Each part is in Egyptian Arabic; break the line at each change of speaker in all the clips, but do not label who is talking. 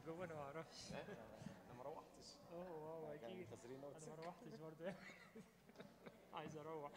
جوه انا ما اعرفش
لا، انا ما روحتش
اوه واو
كان
اكيد
منتظرين
انا ما
واتساب
روحتش برضه عايز اروح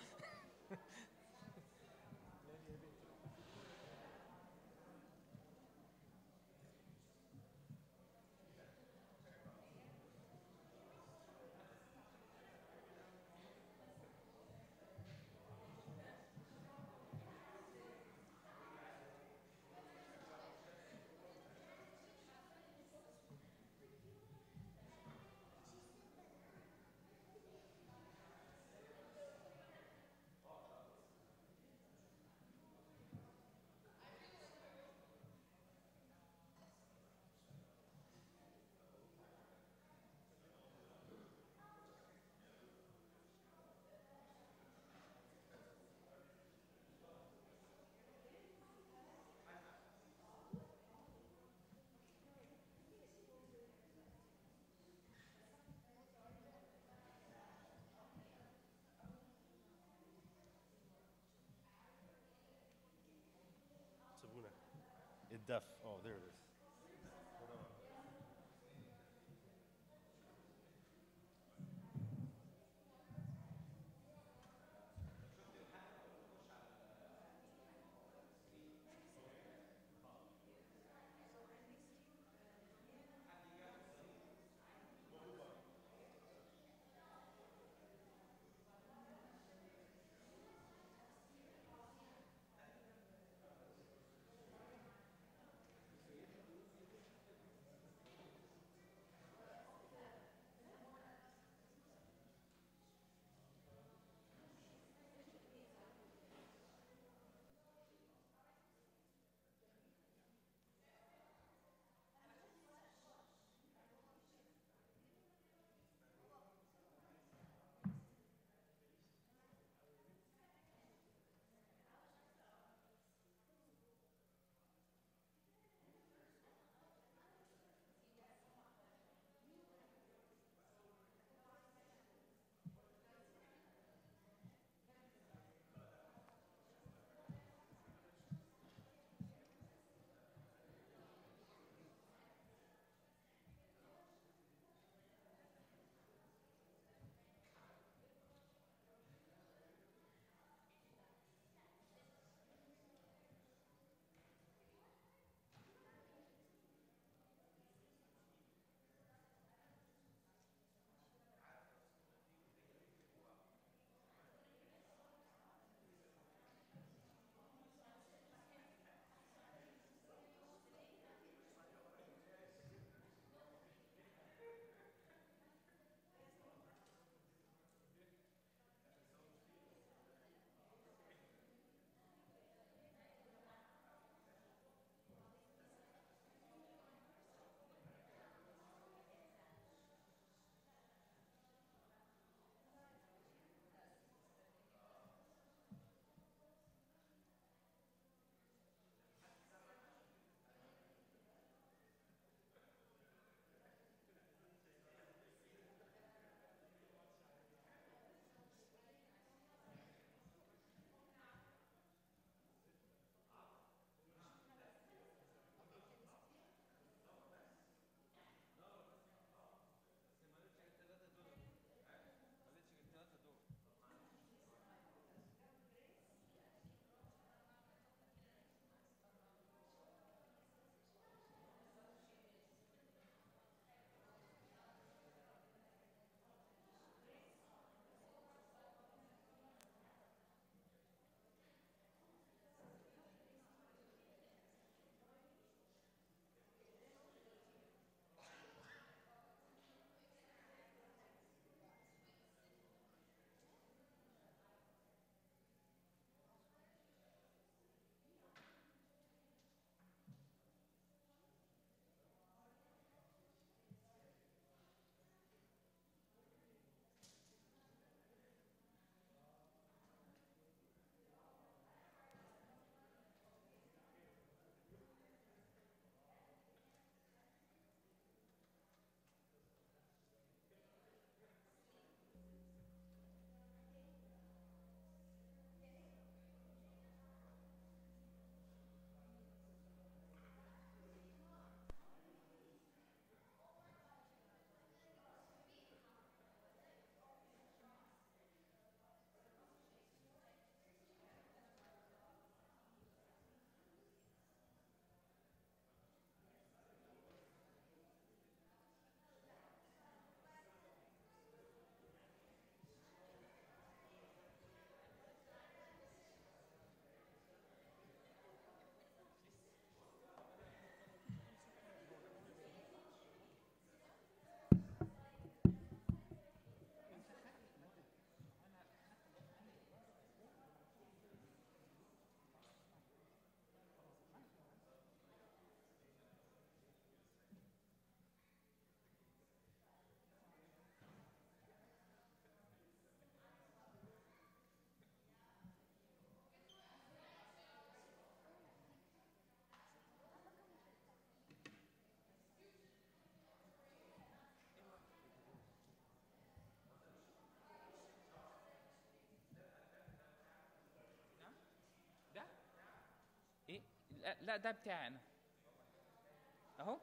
سيبونا الدف اه there it is
لا لا ده بتاعي انا اهو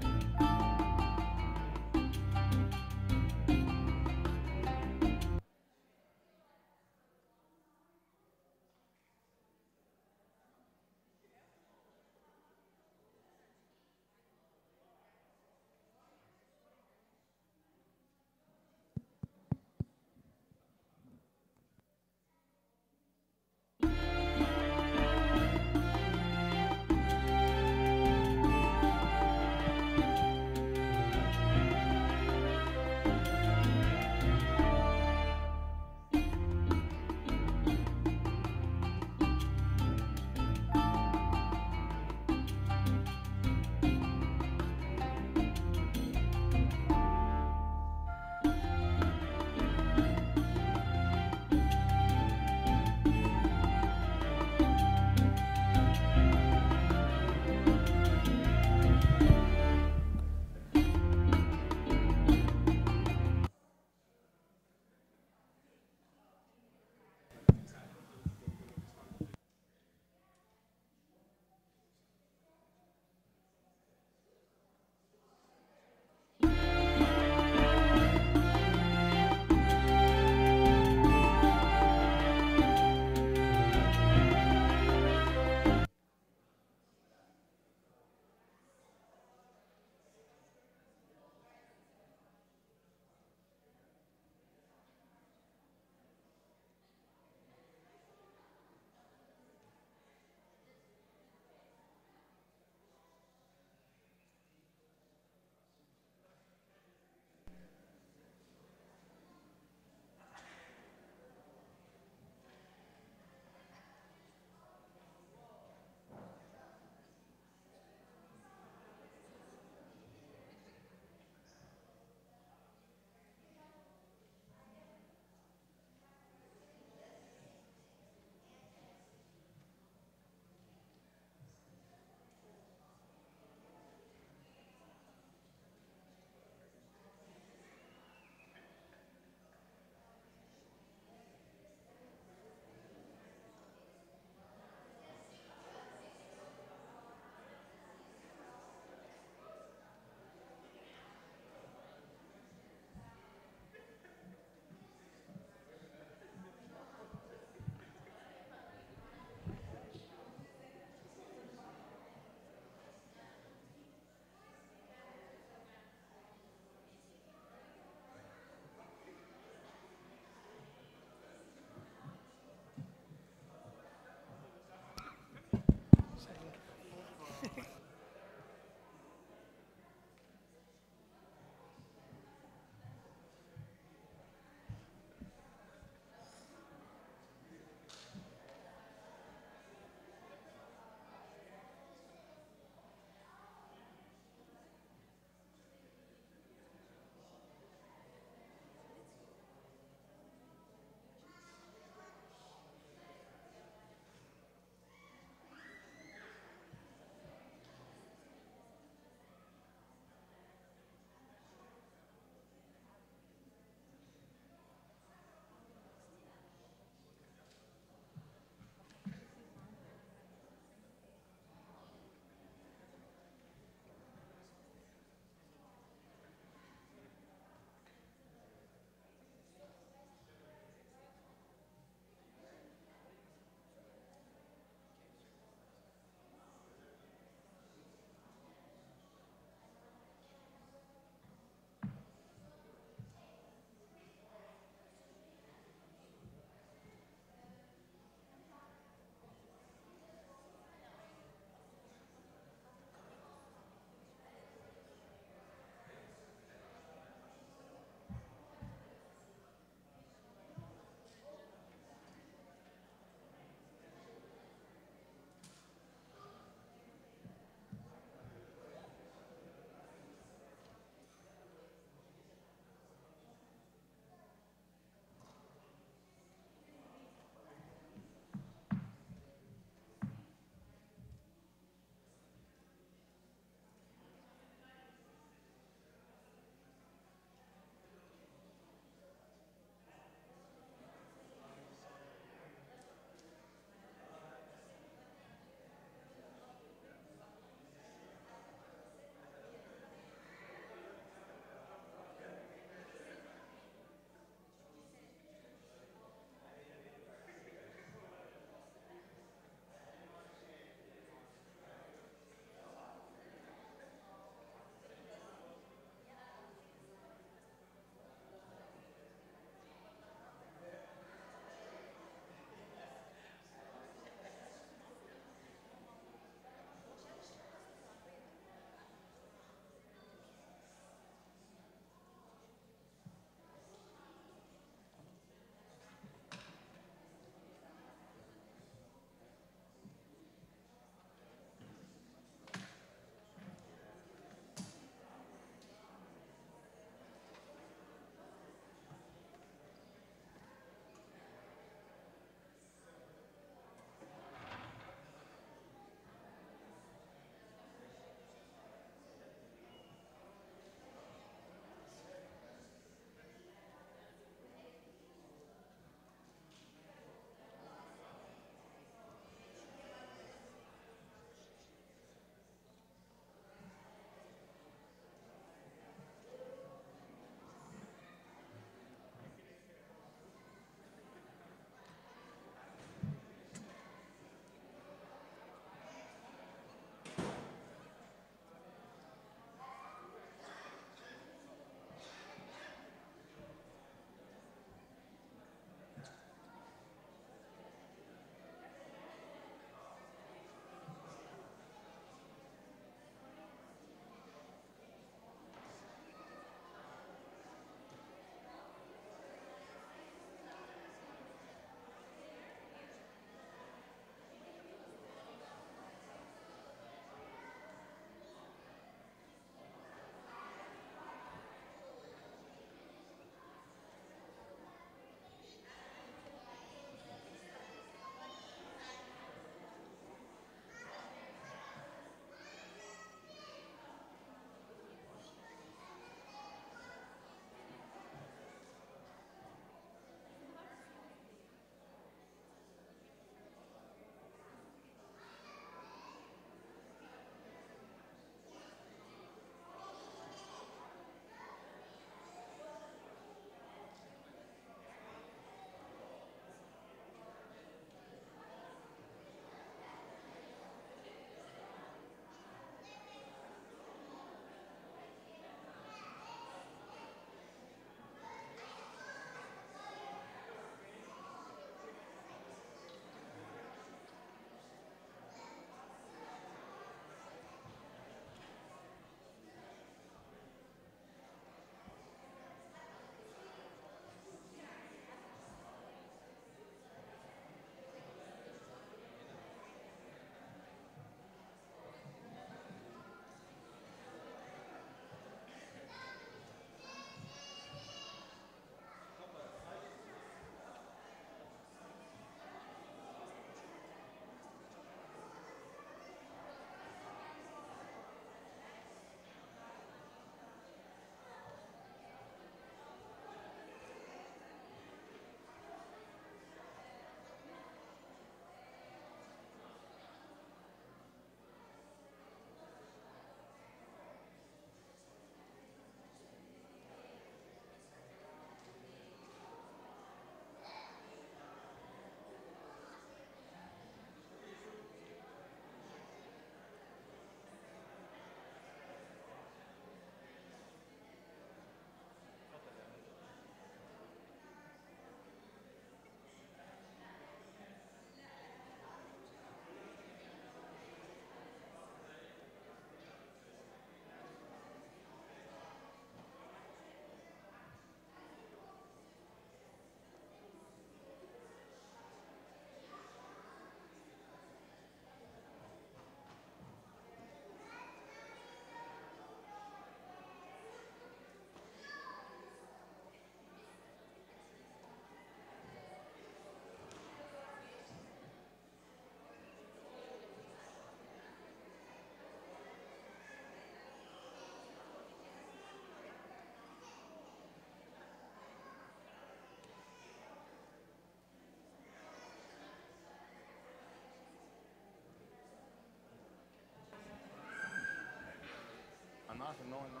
في النوع ده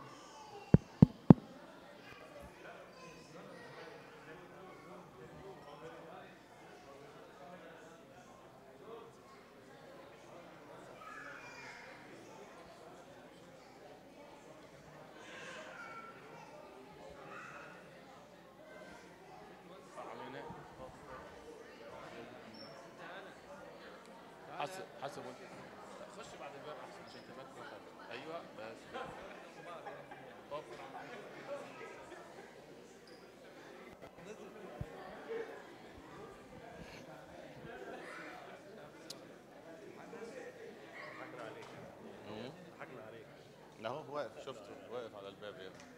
عملناه حسب حسب وانت لا، خش بعد الباب احسن عشان تبقى خالص ايوه بس كده. طب
حكنا عليك
مم.
حكنا عليك
اهو واقف شفته واقف على الباب يا ابني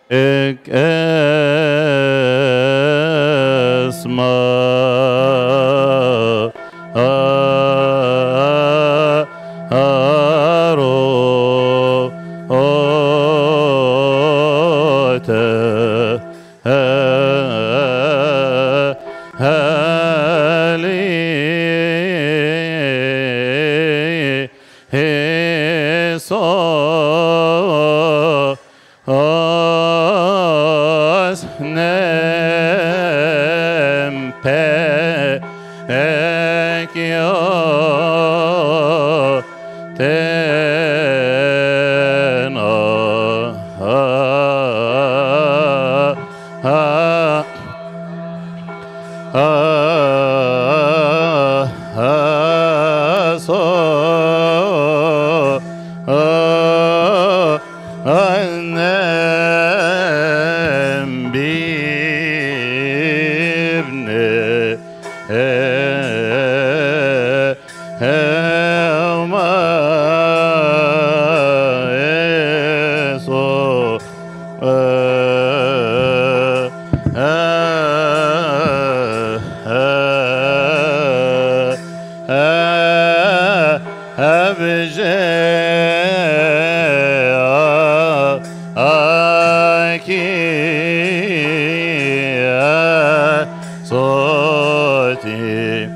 ek esma aro ote hali Heso os nempe ekyo teno so annem bibne helma eso صوتي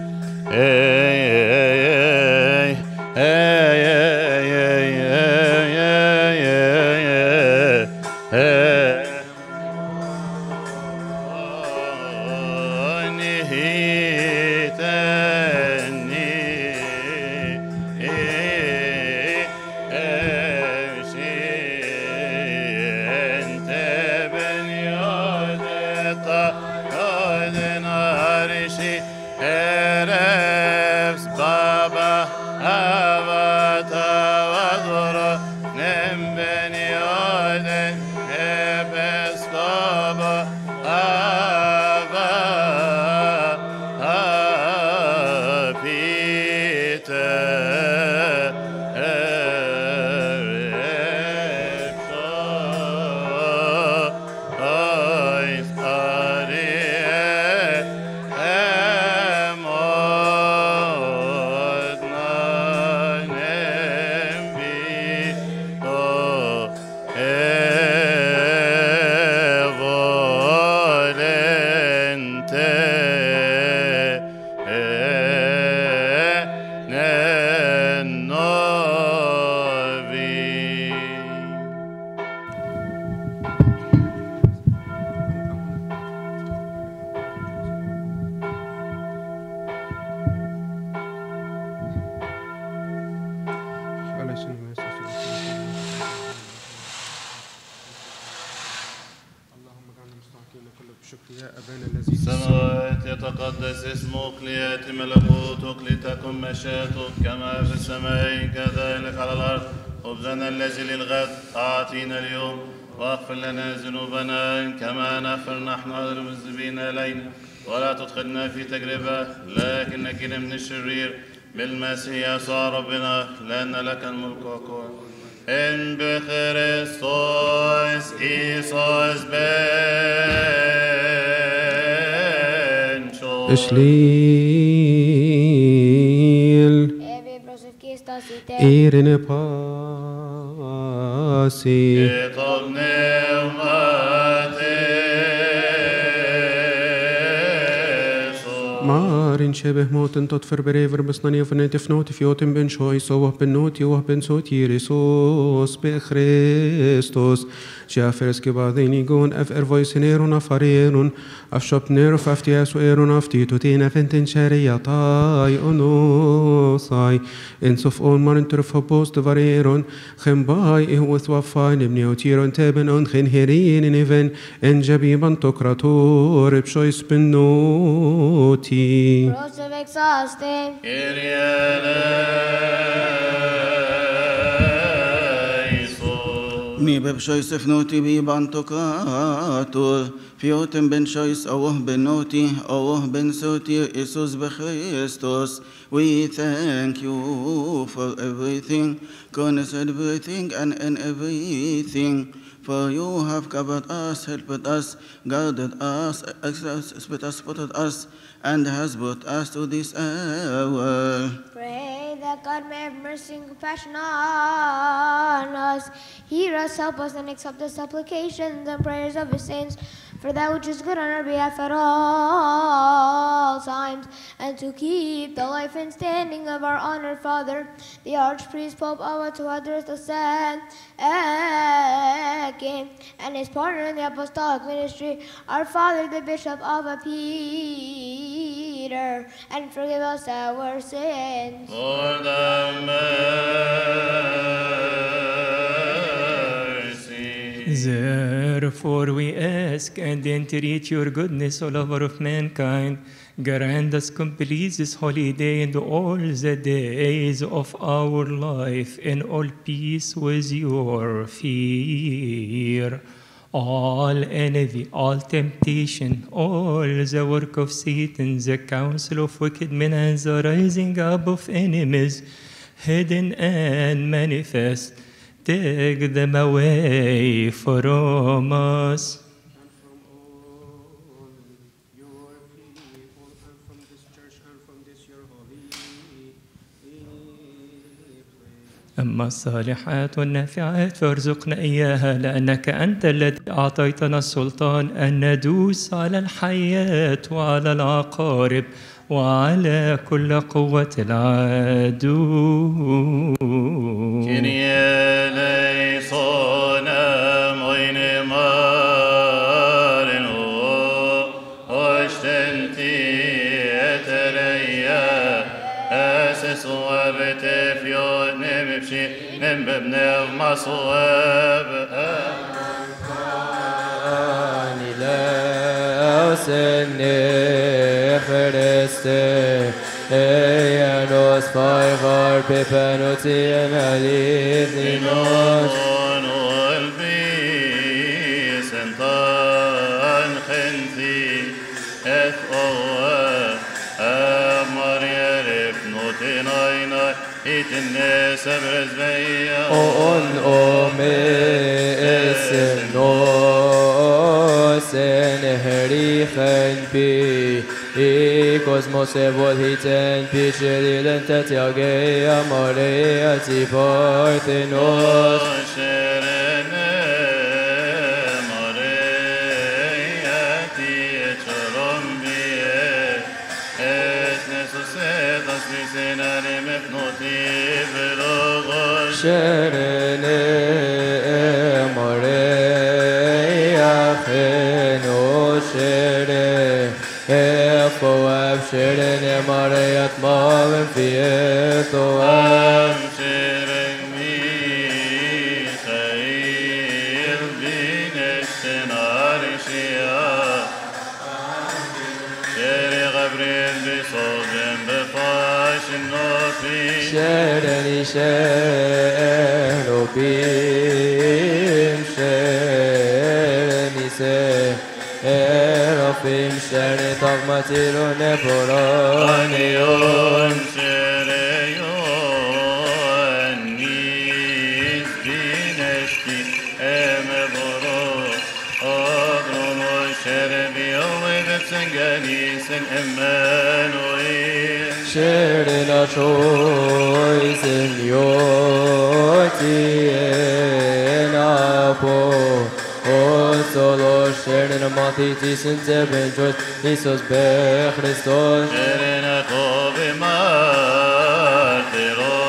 Baba, Avata, Vadura, Nembeni Oden, Episcopa, Ava, Peter, Ois, Arie, Emot, Nanembi, O, Evolente, Nenovi.
اللهم اجعلنا مستحقين كل بشكر يا ابانا الذي في السماء
السماوات يتقدس اسمك ليأتي ملكوتك لتكن مشيئتك كما في السماء كذلك على الأرض خبزنا الذي للغد أعطينا اليوم واغفر لنا ذنوبنا كما نغفر نحن غير المذنبين إلينا ولا تدخلنا في تجربة لكن نجينا من الشرير بالمسيح يسوع ربنا لأن لك الملك والقوة إن بخريستوس إيسوس بنشو
اشليل
Evi prosevkistas ite
ايرن باسي
Eto pneumatis
مارن شبه موتن تطفر بريفر بصنانيا فنانت فنوت فيوتن بن شوي صوه بنوت يوه بن صوت يريسوس بخريستوس شافرس كباذين يقون اف ارفويس نيرون افاريرون اف شوب نيرو فافتياس ويرون افتيتو تينا فنتن شاريا طاي انوصاي انسوف اون مارن ترف هبوس دفاريرون خم باي ايه وثوفاين ابني وتيرون تابن اون خن هيرين نيفن ان جبيبا تكراتور بشويس بنوتي
prosevexaste
Kyrie eleison
Mi bebshois efnoti bi bantokato, fiotem ben shois awah ben noti, awah ben soti, Jesus Christos. We thank you for everything, goodness everything and in everything. For you have covered us, helped us, guarded us, expert us, supported us, and has brought us to this hour.
Pray that God may have mercy and compassion on us. Hear us, help us, and accept the supplications and prayers of his saints for that which is good on our behalf at all times, and to keep the life and standing of our honored Father, the Archpriest Pope Abba Tuadris the Second, and his partner in the apostolic ministry, our Father the Bishop Abba Peter, and forgive us our sins.
For the mercy.
Therefore we ask and entreat your goodness, O lover of mankind, grant us complete this holy day and all the days of our life in all peace with your fear. All envy, all temptation, all the work of Satan, the counsel of wicked men, and the rising up of enemies, hidden and manifest, take them away from us. أما الصالحات والنافعات فارزقنا إياها لأنك أنت الذي أعطيتنا السلطان أن ندوس على الحيات وعلى العقارب وعلى كل قوة العدو
Kyrie eleison, moine marin o, oştenti etereya, eses uabete fio nemipşi, nembebnev masuab,
Eyanos fayvar pepenoti enalithninos
non olbi sentan khenti et owa amar yarif notinayna itinne sebrez beya
on ome esnos en herichen pi i kosmos evol hiten pi sherilen tet yage amare ati parthenos
Şerene mareyati eçaron biye esne susedas lisenare mefnoti velogosh
sherene amare acheno shere efo av sherene amare atmavem fieto av
Şerek Mikail bineşten arşiya Şeri Gabriel bisodem befaşin nofi
Shereni sherobim shereni se erofim shereni tagmatiro neporani
Anion şereyon nis bineşti eme boru Adrono şerebi ovedet sen gelisen Emmanuel
Sherena choisin yoti enapo O solo sherena matiti sinte benjos Isos be Christos
Şerine kobi martiro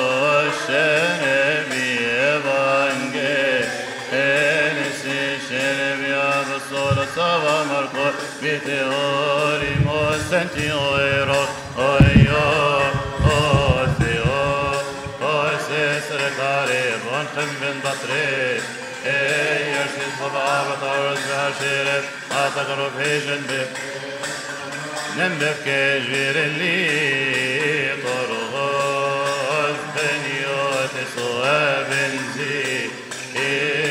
şerebi evangel Enisi şerebi apostolo sava marco Viteori mosenti oiro oio Osio Oises recare bonchen ben batre Eyersiz baba avatarız ve şeref Atakaro peşin bir Nem befkej virelli Torgos beniot suabenzi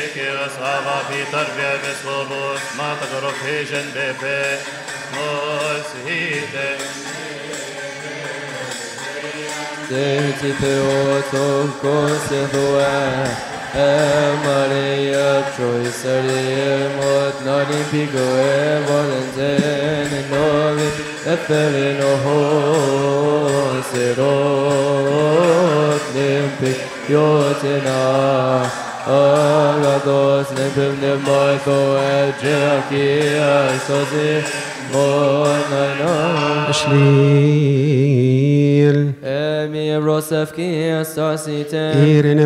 Ava fi tarbia besvobos, mata gorofijen bepe, mos hide.
Deci pe oto kose doa Maria troi sari mot nani pigo e volenzen novi efere no ho serot limpi yotena Agados limpim nimaiko e jiakia sozi monana
Shlir
Emi Rosef ki asasite
Irene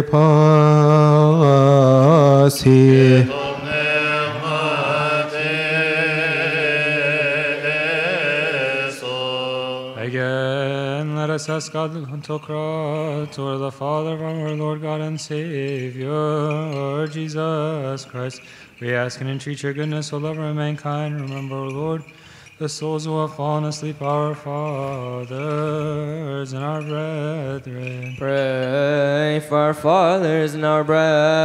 pasi
Again, let us ask God to cry to the Father of our Lord God and Savior, Jesus Christ. We ask and entreat your goodness, O lover of mankind. Remember, O Lord, the souls who have fallen asleep, our fathers and our brethren.
Pray for our fathers and our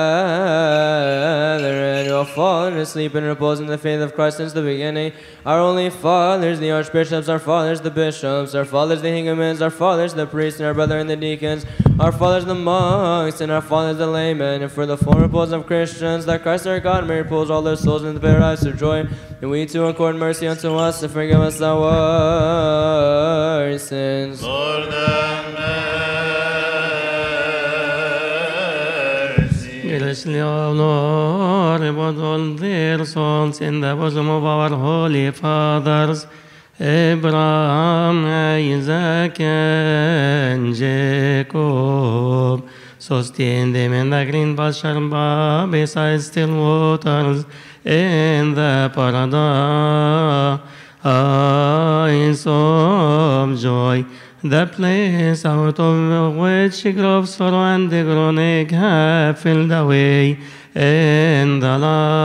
brethren who have fallen asleep and repose in the faith of Christ since the beginning. Our only fathers, the archbishops, our fathers, the bishops, our fathers, the hingamans, our fathers, the priests, and our brethren, the deacons, our fathers, the monks, and our fathers, the laymen, and for the full repose of Christians, that Christ our God may repose all their souls in the paradise of joy. And we too accord mercy unto us and forgive us our sins.
Lord have mercy.
Graciously, O Lord, reward all their souls in the bosom of our holy fathers, Abraham, Isaac, and Jacob. Sustain them in the green pasture bar beside still waters in the paradise of joy. The place out of which groves sorrow and the groaning have filled away in the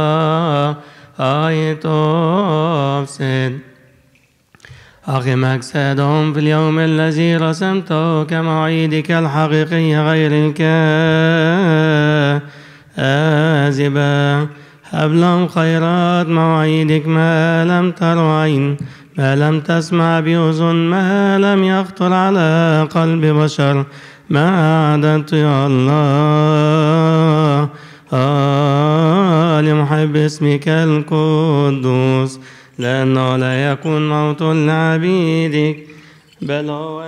light of sin. أقم أجسادهم في اليوم الذي رسمته كمواعيدك الحقيقية غير الكاذبة هب لهم خيرات مواعيدك ما لم تر عين ما لم تسمع بأذن ما لم يخطر على قلب بشر ما أعددت يا الله آه لمحب اسمك القدوس لأنه لا يكون موت لعبيدك بل هو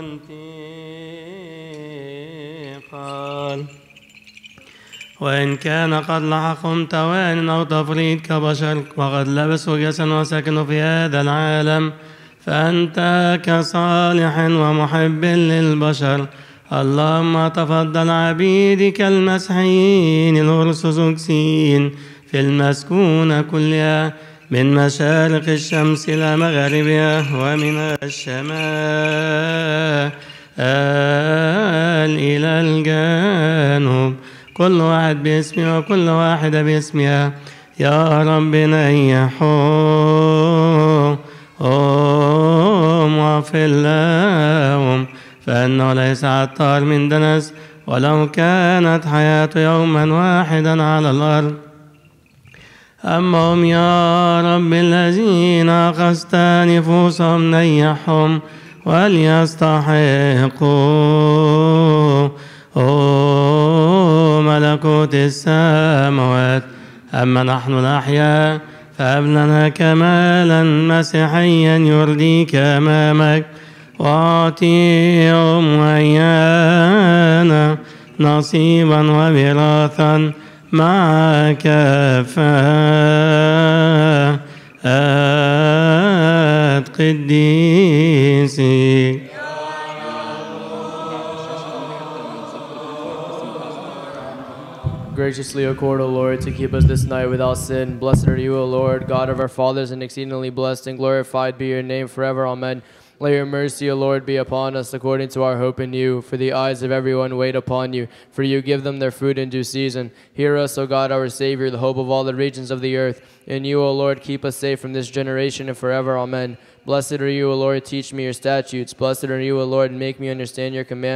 انتقال وإن كان قد لحقهم توان أو تفريط كبشر وقد لبسوا جسدا وسكنوا في هذا العالم فأنت كصالح ومحب للبشر اللهم تفضل عبيدك المسيحيين الأرثوذكسيين في المسكونة كلها من مشارق الشمس إلى مغاربها ومن الشمال إلى الجنوب كل واحد باسمه وكل واحدة باسمها يا رب نيحهم واغفر لهم فإنه ليس عطار من دنس ولو كانت حياته يوما واحدا على الأرض أما هم يا رب الذين أخذت نفوسهم نيحهم وليستحقوا أوه ملكوت السماوات أما نحن الأحياء فهب لنا كمالا مسيحيا يرضيك أمامك وأعطيهم وإيانا نصيبا وميراثا مع كفاءات قديسك
Graciously accord, O Lord, to keep us this night without sin. Blessed are you, O Lord, God of our fathers, and exceedingly blessed and glorified be your name forever. Amen. Let your mercy, O Lord, be upon us according to our hope in you. For the eyes of everyone wait upon you, for you give them their food in due season. Hear us, O God, our Savior, the hope of all the regions of the earth. In you, O Lord, keep us safe from this generation and forever. Amen. Blessed are you, O Lord, teach me your statutes. Blessed are you, O Lord, and make me understand your commandments.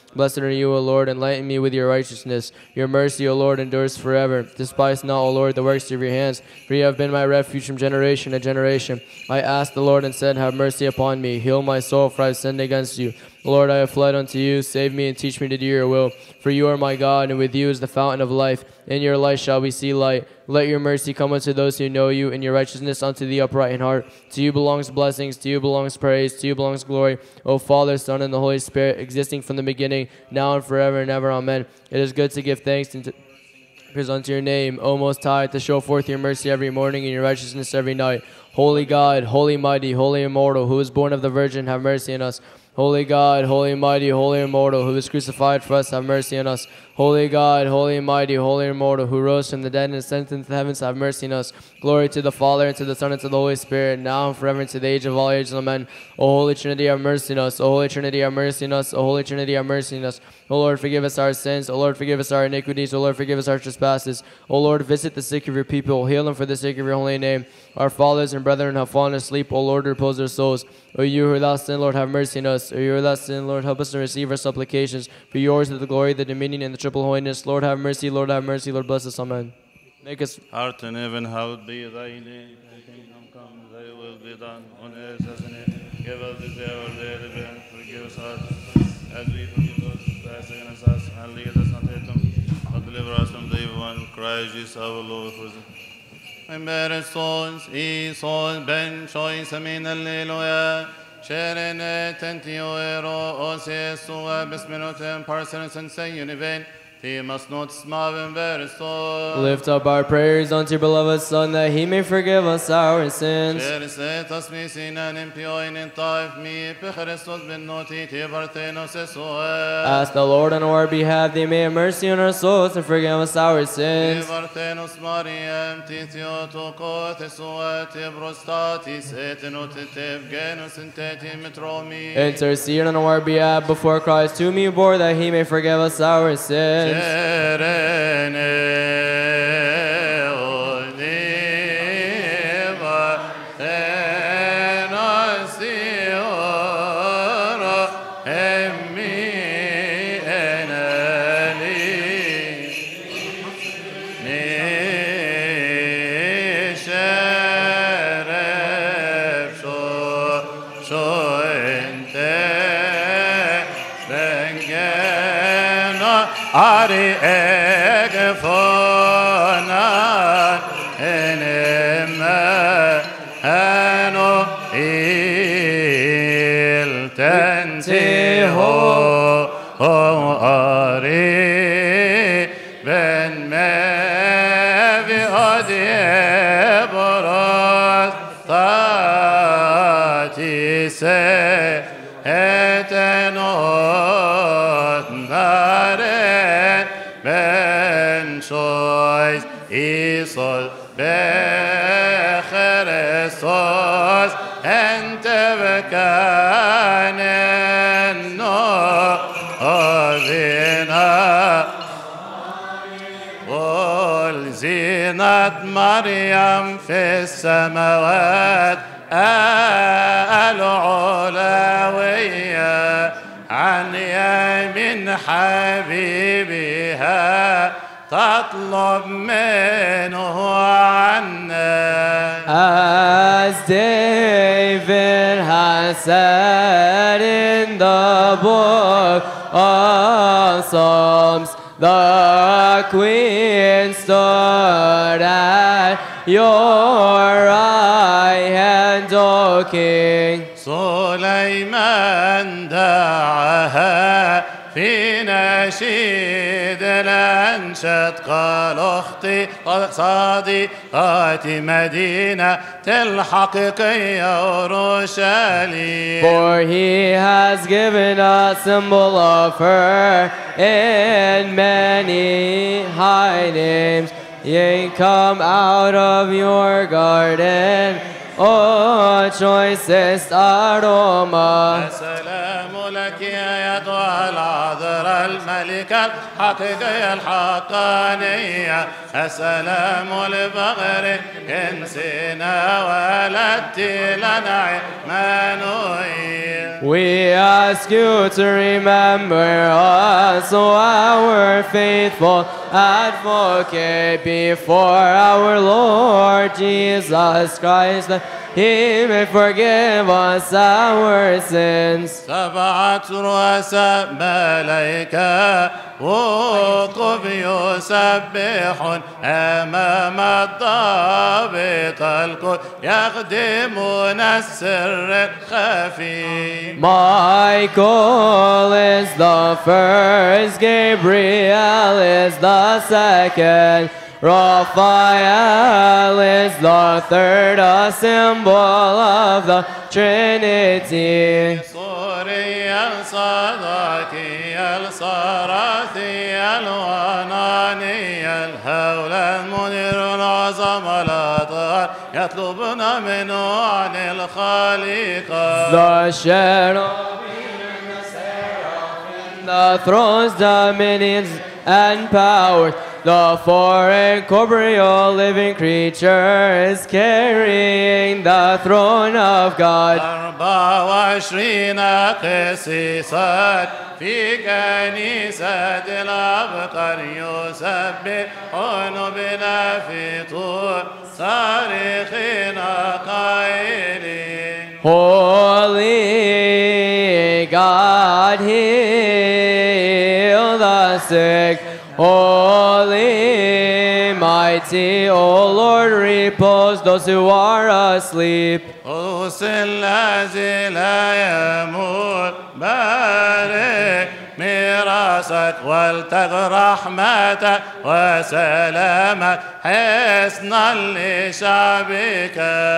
Blessed are you, O Lord, enlighten me with your righteousness. Your mercy, O Lord, endures forever. Despise not, O Lord, the works of your hands, for you have been my refuge from generation to generation. I asked the Lord and said, Have mercy upon me. Heal my soul, for I have sinned against you. Lord, I have fled unto you. Save me and teach me to do your will. For you are my God, and with you is the fountain of life. In your light shall we see light. Let your mercy come unto those who know you, and your righteousness unto the upright in heart. To you belongs blessings, to you belongs praise, to you belongs glory. O Father, Son, and the Holy Spirit, existing from the beginning, now and forever and ever. Amen. It is good to give thanks and to present your name, O Most High, to show forth your mercy every morning and your righteousness every night. Holy God, holy mighty, holy immortal, who is born of the Virgin, have mercy on us. Holy God, holy mighty, holy immortal, who was crucified for us, have mercy on us. Holy God, holy mighty, holy immortal, who rose from the dead and ascended into the heavens, have mercy on us. Glory to the Father, and to the Son, and to the Holy Spirit, now and forever, and to the age of all ages. Amen. O Holy Trinity, have mercy on us. O Holy Trinity, have mercy on us. O Holy Trinity, have mercy on us. O Lord, forgive us our sins. O Lord, forgive us our iniquities. O Lord, forgive us our trespasses. O Lord, visit the sick of your people. Heal them for the sake of your holy name. Our fathers and brethren have fallen asleep. O Lord, repose their souls. O you who are without sin, Lord, have mercy on us. O you who are without sin, Lord, help us to receive our supplications. For yours is the glory, the dominion, and the triple holiness. Lord, have mercy. Lord, have mercy. Lord, bless us. Amen. Make us
Heart in heaven, hallowed be thy name. Thy kingdom come, thy will be done on earth as in heaven. Give us this day our daily bread. Forgive us our trespasses, as we forgive those who trespass against us. And lead us not into temptation, but deliver us from the evil one. Christ Jesus our Lord. For the Emeresons, Ison, Ben, Choice, Amin, Alleluia. Sherene, Tentio, Ero, Osies, Sua, Besminotem, Parsons, and Say, Univain. He must not smaven vereson.
lift up our prayers unto your beloved Son, that he may forgive us our sins.
Cherisetas mi sinan impioin in taif mi pe Christos ben noti te partenos esoe.
Ask the Lord on our behalf, that he may have mercy on our souls and forgive us our
Te
sins.
partenos Mariam titio to kot esoe te brostatis et not te genus in te metromi.
Intercede on our behalf before Christ, whom you bore, that he may forgive us our sins.
Serene oniva tenasiora emmi enali nisharef sho sho ente bengena ari egfona enema ano il tensiho o ari ben mevi odie boros tati se etenot naren ben shois isol becheresos ente vekanen no avina قل زينة مريم في السماوات العلوية عن يمين حبيبها تطلب منه عنا
As David has said in the book of Psalms, the queen stood at your right hand, O King.
سليمان دعاها في نشيد الأنشد قال أختي صديقاتي مدينة الحقيق يورشليم
For he has given a symbol of her in many high names. Yea, come out of your garden, O choicest aroma.
سلام لك يا أيتها العذراء الملكة الحقيقية الحقانية السلام البغر انسنا ولدت لنا عمانوئيل
We ask you to remember us, O our faithful advocate, before our Lord Jesus Christ, that He may forgive us our sins.
سبعة رؤساء ملائكة وقف يسبحون أمام الضابط الكل يخدمون السر الخفي
Michael is the first, Gabriel is the second, Raphael is the third, a symbol of the Trinity.
صوري الصداكي الصراثي الواناني الهول المنير العظم الأطهار يطلبنا منه عن الخالق
The cherubim and the seraphim, the thrones, dominions, and powers, the four incorporeal living creatures carrying the throne of God.
أربعة وعشرين قسيسا في كنيسة الأبقر يسبحون بلا فطور صارخين قائلين
Holy God, heal the sick. Holy, mighty, O Lord, repose those who are asleep.
قوس الذي لا يموت بارك ميراثك ولتغ رحمتك وسلامك حسنا لشعبك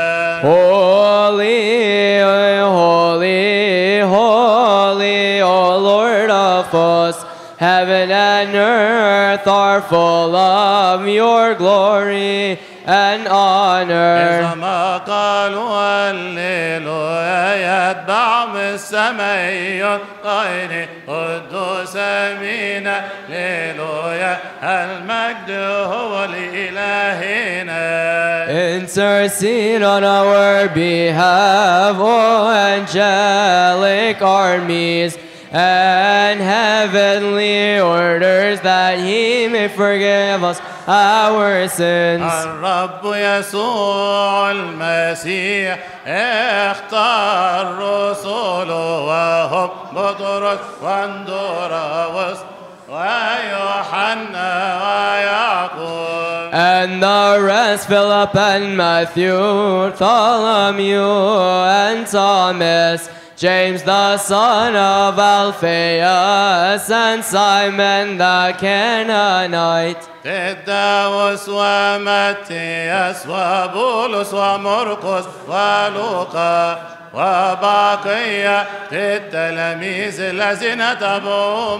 Holy, holy, holy, O Lord of hosts, heaven and earth are full of your glory and honor.
إذا ما قالوا هللويا يتبعهم السماء قائل قدوس مينا هللويا المجد هو لإلهنا
Intercede on our behalf, O angelic armies and heavenly orders, that He may forgive us our sins.
الرب يسوع المسيح اختار رسله وهم بطرس واندراوس ويوحنا ويعقوب
And the rest, Philip and Matthew, Bartholomew and Thomas, James the son of Alphaeus, and Simon the Canaanite.
تداوس ومتياس وبولس ومرقس ولوقا وبقية التلاميذ الذين تبعوا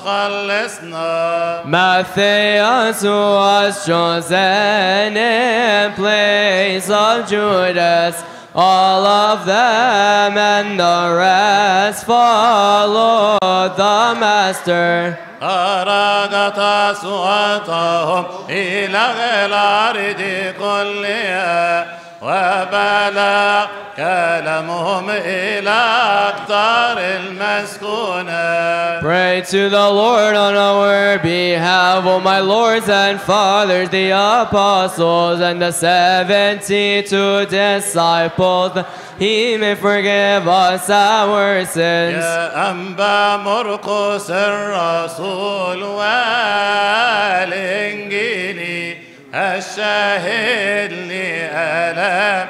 مخلصنا
Matthias who was chosen in place of Judas, all of them and the rest followed the Master.
أرادت أصواتهم إلى الأرض كلها وبلغ كلامهم إلى أقطار المسكونة
Pray to the Lord on our behalf, O my lords and fathers, the apostles and the seventy-two disciples, that he may forgive us our sins.
يا أنبا مرقس الرسول والإنجيلي الشاهد لآلام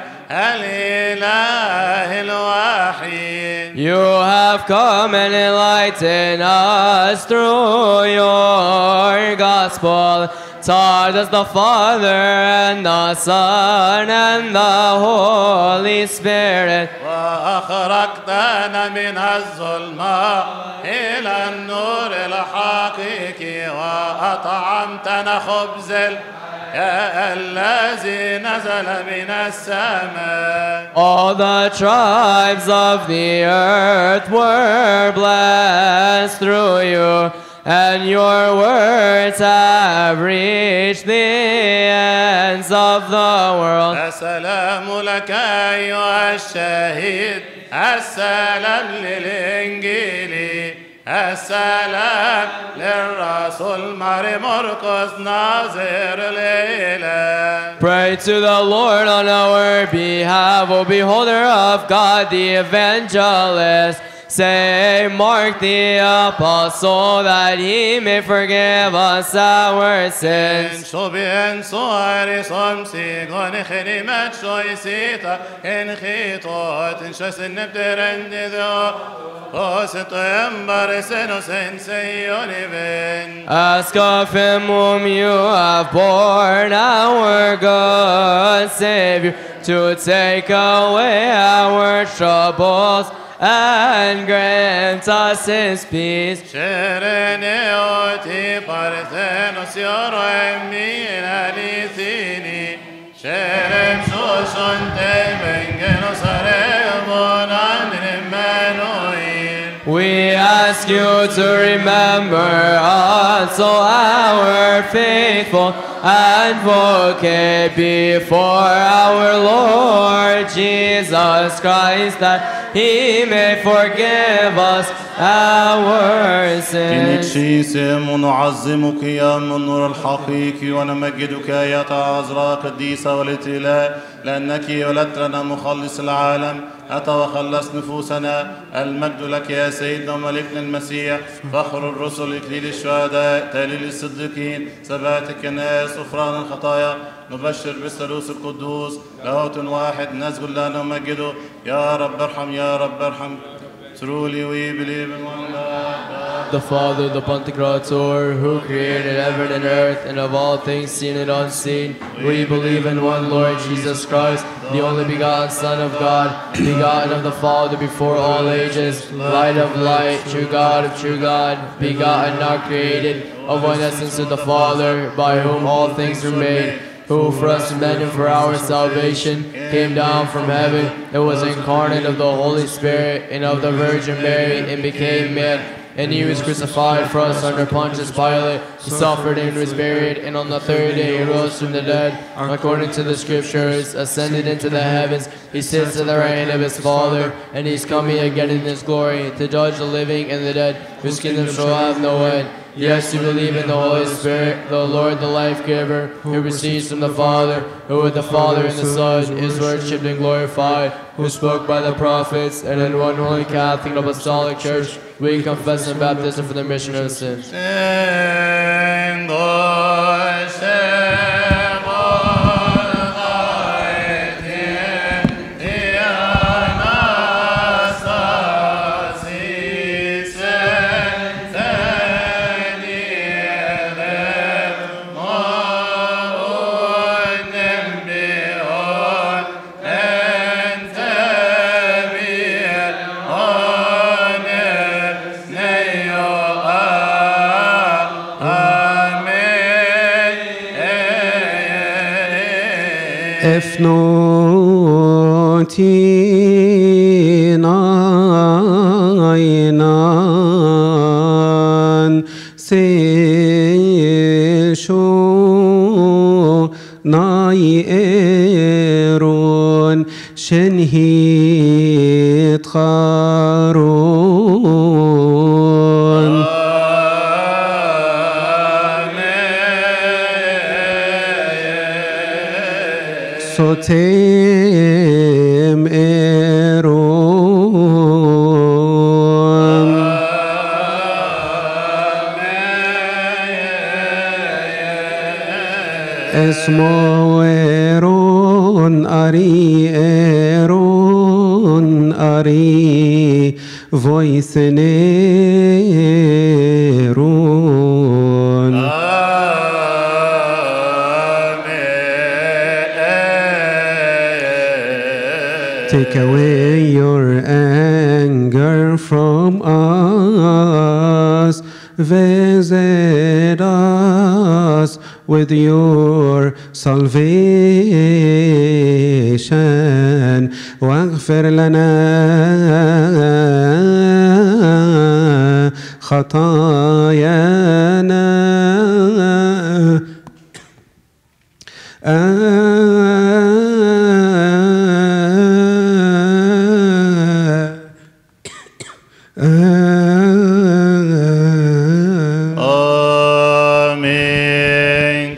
الإله الوحيد
You have come and enlightened us through your gospel. Taught us the Father and the Son and the Holy Spirit.
وأخرجتنا من الظلمة إلى النور الحقيقي وأطعمتنا خبز يا الذي نزل من السماء
All the tribes of the earth were blessed through you, and your words have reached the ends of the world.
السلام لك أيها الشهيد السلام للإنجيل السلام للرسول ماري مرقس ناظر الإله
Pray to the Lord on our behalf, O beholder of God, the evangelist. Say, Mark the apostle, that he may forgive us our sins.
Så bien soare som sigon khrimat shoy sita en khitot en shas nebderend do Oset embar senos en seyon ben
Ask of him whom you have borne, our good Savior, to take away our troubles and grant us his peace.
Sherene oti parthenos yoro emmin alithini Sherem shoshon temengenos arevon Emmanuel
We ask you to remember also our faithful advocate before our Lord Jesus Christ, that he may forgive us our sins.
نتشيسم ونعظمك يا من النور الحقيقي ونمجدك يا عذراء قديسة والإله لأنك ولدت لنا مخلص العالم أتى وخلص نفوسنا المجد لك يا سيدنا وملكنا المسيح فخر الرسل إكليل الشهداء تهليل الصديقين ثبات الناس غفران الخطايا نبشر بالثالوث القدوس لاهوت واحد نسجد له نمجده يا رب ارحم يا رب ارحم Truly we believe in one God.
The Father, the Pantocrator, who created heaven and earth, and of all things seen and unseen, we believe in one Lord Jesus Christ, the only begotten Son of God, begotten of the Father before all ages, light of light, true God of true God, begotten, not created, of one essence of the Father, by whom all things were made who for us men and for our salvation came down from heaven and was incarnate of the Holy Spirit and of the Virgin Mary and became man. And he was crucified for us under Pontius Pilate. He suffered and was buried, and on the third day he rose from the dead, according to the scriptures, ascended into the heavens. He sits at the right hand of his Father, and he's coming again in his glory to judge the living and the dead, whose kingdom shall have no end. Yes, you believe in the Holy Spirit, the Lord, the life giver, who proceeds from the Father, who with the Father and the Son is worshipped and glorified, who spoke by the prophets, and in one holy Catholic and apostolic church, we confess and baptism for the remission of sins.
Efnoti nainan se sho nai eron shenhit charon sotem eron اسمو ايرون اري ايرون اري فويس نيرون Take away your anger from us visit us with your salvation واغفر لنا خطايانا
Amen.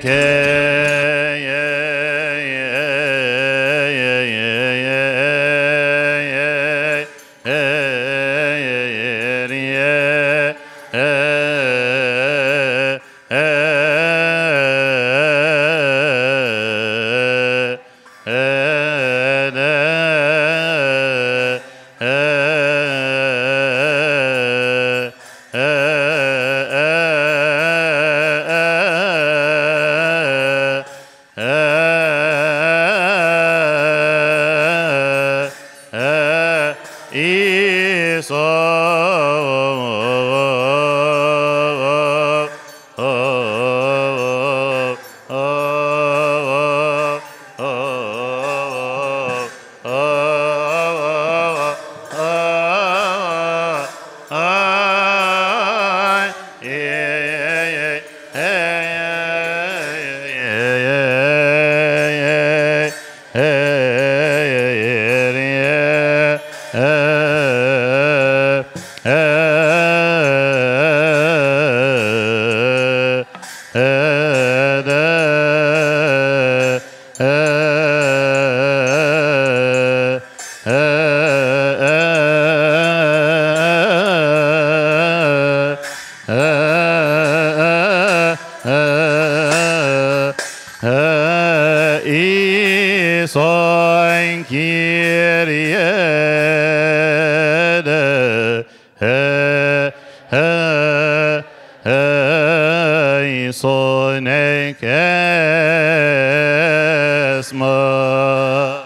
Isoin Kyrie de he he he Ison ekesma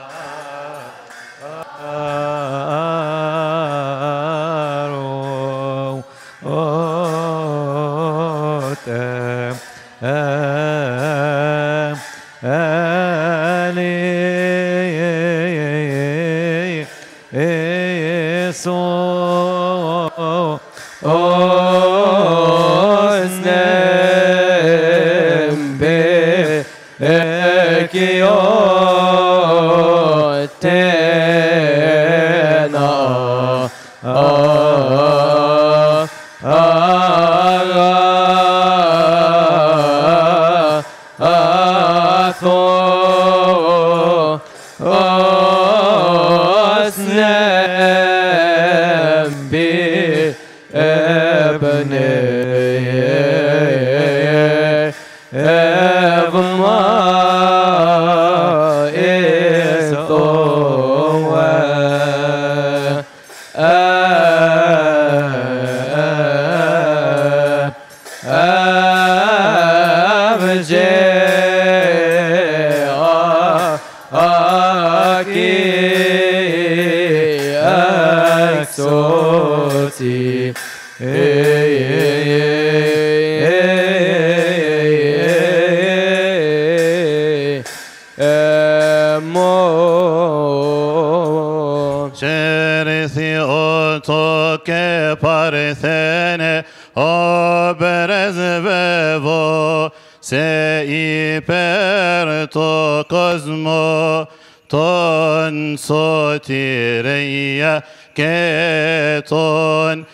Certhi oto che parthene oberez vevo se iperto cosmo ton sotireia che ton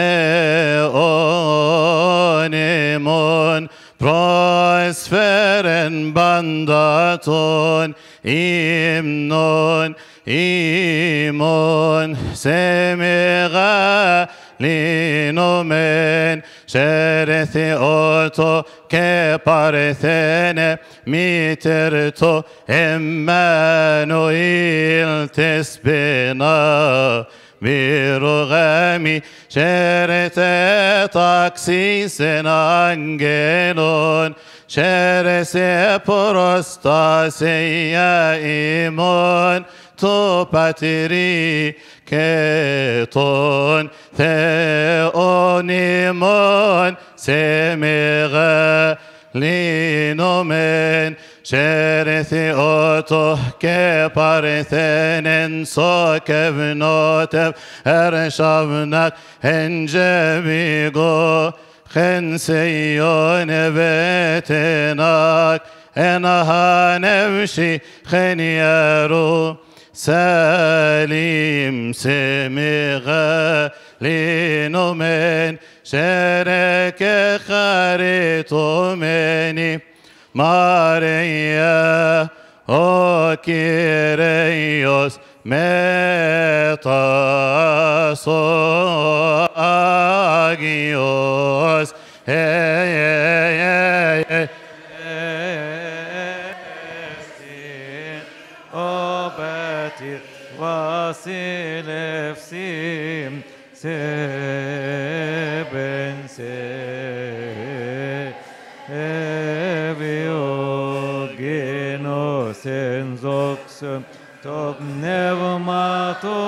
theonimon prosferen bandaton imnon imon semega linomen Şerethi oto ke parthene miterto Emmanuel tesbena برغم شرت تاكسيس angelon شرس پرستاسی ایمان to patiri keton theonimon semega linomen Sherethi oto ke parthenen so kevnotev ershavnak enjemigo chen seyon vetenak enaha nevshi chen yaru salim semega linomen shereke charitomeni Maria, o Kyrios, metas o agios, hey, hey, hey, hey.
O Betir, Vasilevsim, Seben se, Eviogenos enzox, Top nevmato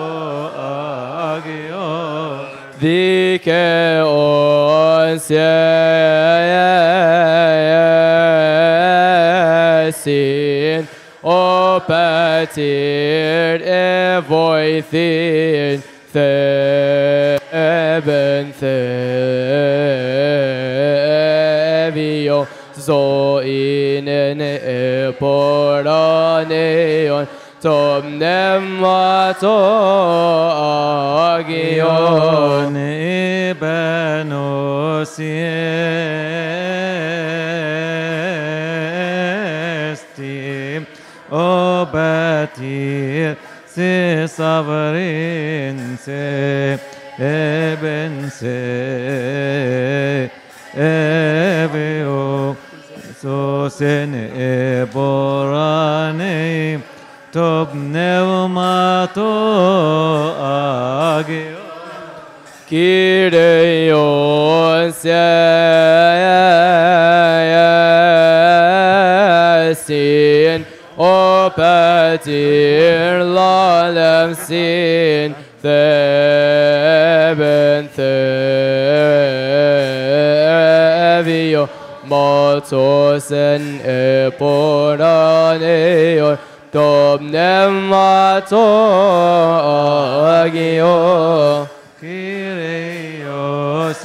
agio.
Dike ons sin o patir evoithin theben thevio zoinen eporaneon tom nemmato agion
Ibanos esti o batir se savrin se eben se eveo so sen eborane tob neumato agio
Kyrios sin o patir lalem sin theben thevio motos en eporaneo tom nemato agio
Kyrios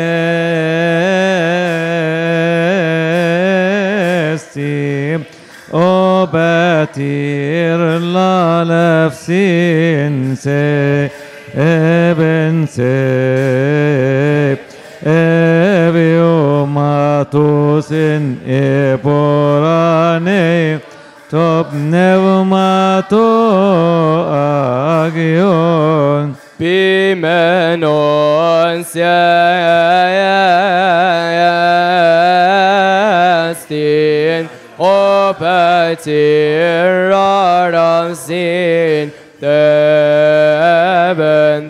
esti o batir la lefsin se eben se evio matusin eporane top nevmato agion
Pimenon sin o patir aram sin teben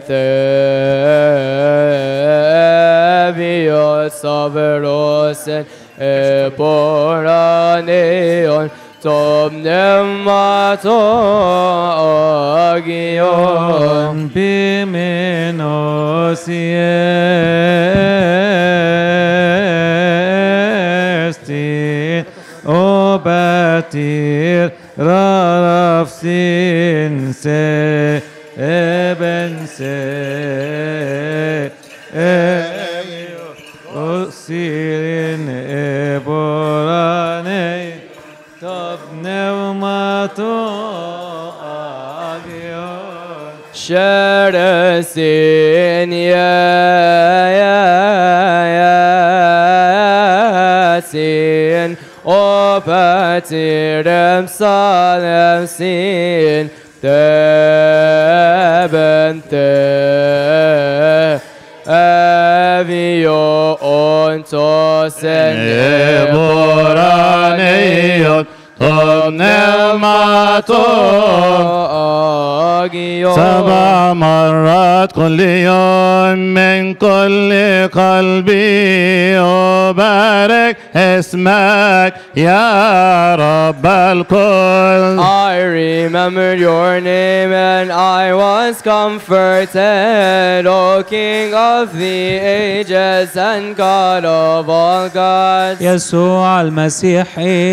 thevio saverosen eporaneon tom nemato agion
Pimenos esti o batir rarafsin se eben se o sirin eborane top neumato agion
Şeresin yasin O patirim salemsin Teben Evio onto sen
Eporaneon tom nemato
هاجيو
سبع مرات كل يوم من كل قلبي أبارك اسمك يا رب الكل
I remembered your name and I was comforted, O King of the ages and God of all gods.
يسوع المسيح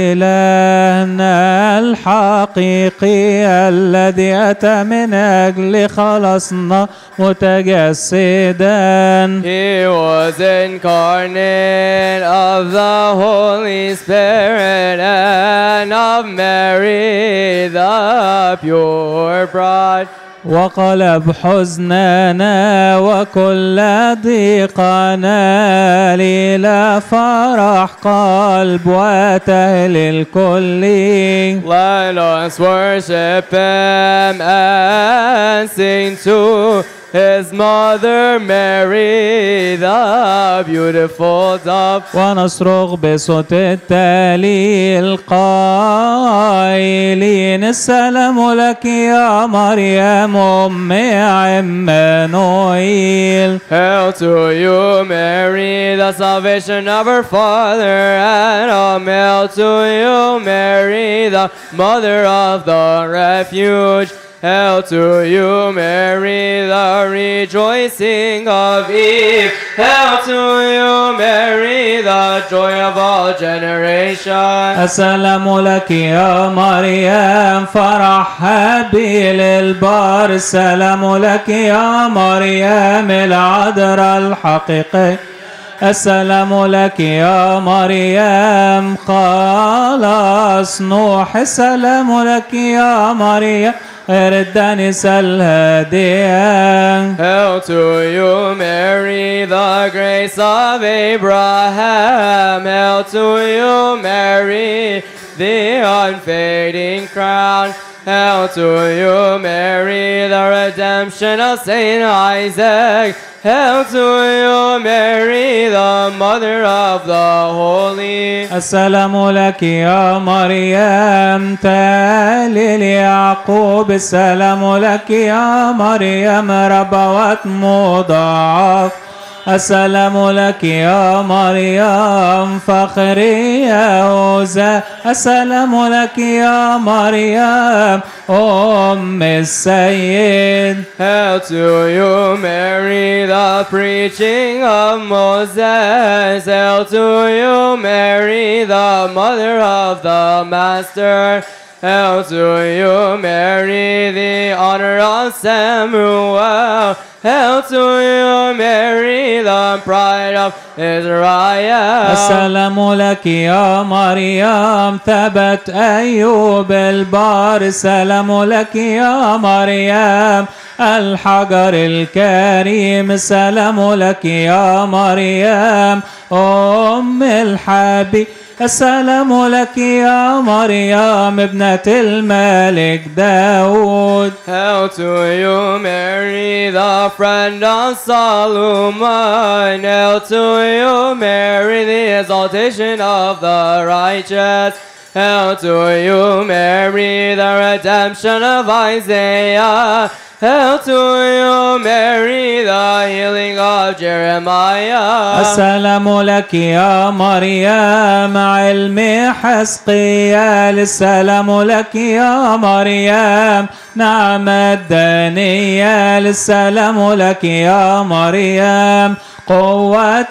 إلهنا الحقيقي الذي أتى من أجل خلصنا متجسدا
He was incarnate of the Holy Spirit and of Mary, the pure bride.
وقلب حزننا وكل ضيقنا إلى فرح قلب وتهلل كل
Let us worship Him and sing to His mother Mary, the beautiful dove.
ونصرخ بصوت التالي القائلين السلام لك يا مريم أم عمانوئيل
Hail to you, Mary, the salvation of her father, and all hail to you, Mary, the mother of the refuge. Hail to you, Mary, the rejoicing of Eve. Hail to you, Mary, the joy of all generations.
السلام لك يا مريم فرح هابيل البار السلام لك يا مريم العذراء الحقيقي السلام لك يا مريم خلاص نوح السلام لك يا مريم الدنس الهادية
Hail to you, Mary, the grace of Abraham. Hail to you, Mary, the unfading crown. Hail to you, Mary, the redemption of Saint Isaac. Hail to you, Mary, the mother of the holy.
السلام لك يا مريم تالي يعقوب السلام لك يا مريم ربوات مضاعف السلام لك يا مريم فخري يهوذا السلام لك يا مريم أم السيد
Hail to you, Mary, the preaching of Moses. Hail to you, Mary, the mother of the Master. Hail to you, Mary, the honor of Samuel. Hail to you, Mary, the pride of Israel.
السلام لك يا مريم ثبت أيوب البار السلام لك يا مريم الحجر الكريم السلام لك يا مريم أم الحبيب السلام لك يا مريم ابنة الملك داود
Hail to you, Mary, the friend of Solomon. Hail to you, Mary, the exaltation of the righteous. Hail to you, Mary, the redemption of Isaiah. Hail to you, Mary, the healing of Jeremiah.
السلام لك يا مريم علم حسقيال السلام لك يا مريم نعم الدانيال السلام لك يا مريم قوة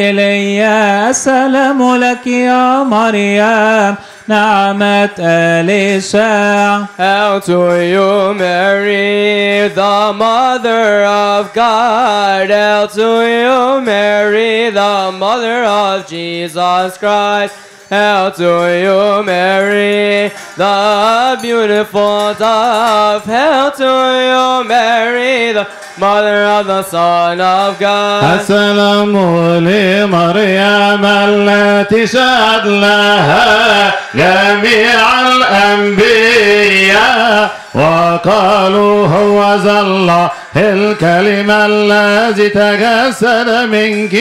إيليا السلام لك يا مريم نعمة أليشع
Hail to you, Mary, the mother of God. Hail to you, Mary, the mother of Jesus Christ. Hail to you, Mary, the beautiful dove. Hail to you, Mary, the mother of the Son of God.
السلام لمريم التي شهد لها جميع الأنبياء وقالوا هو ذا الله الكلمة الذي تجسد منك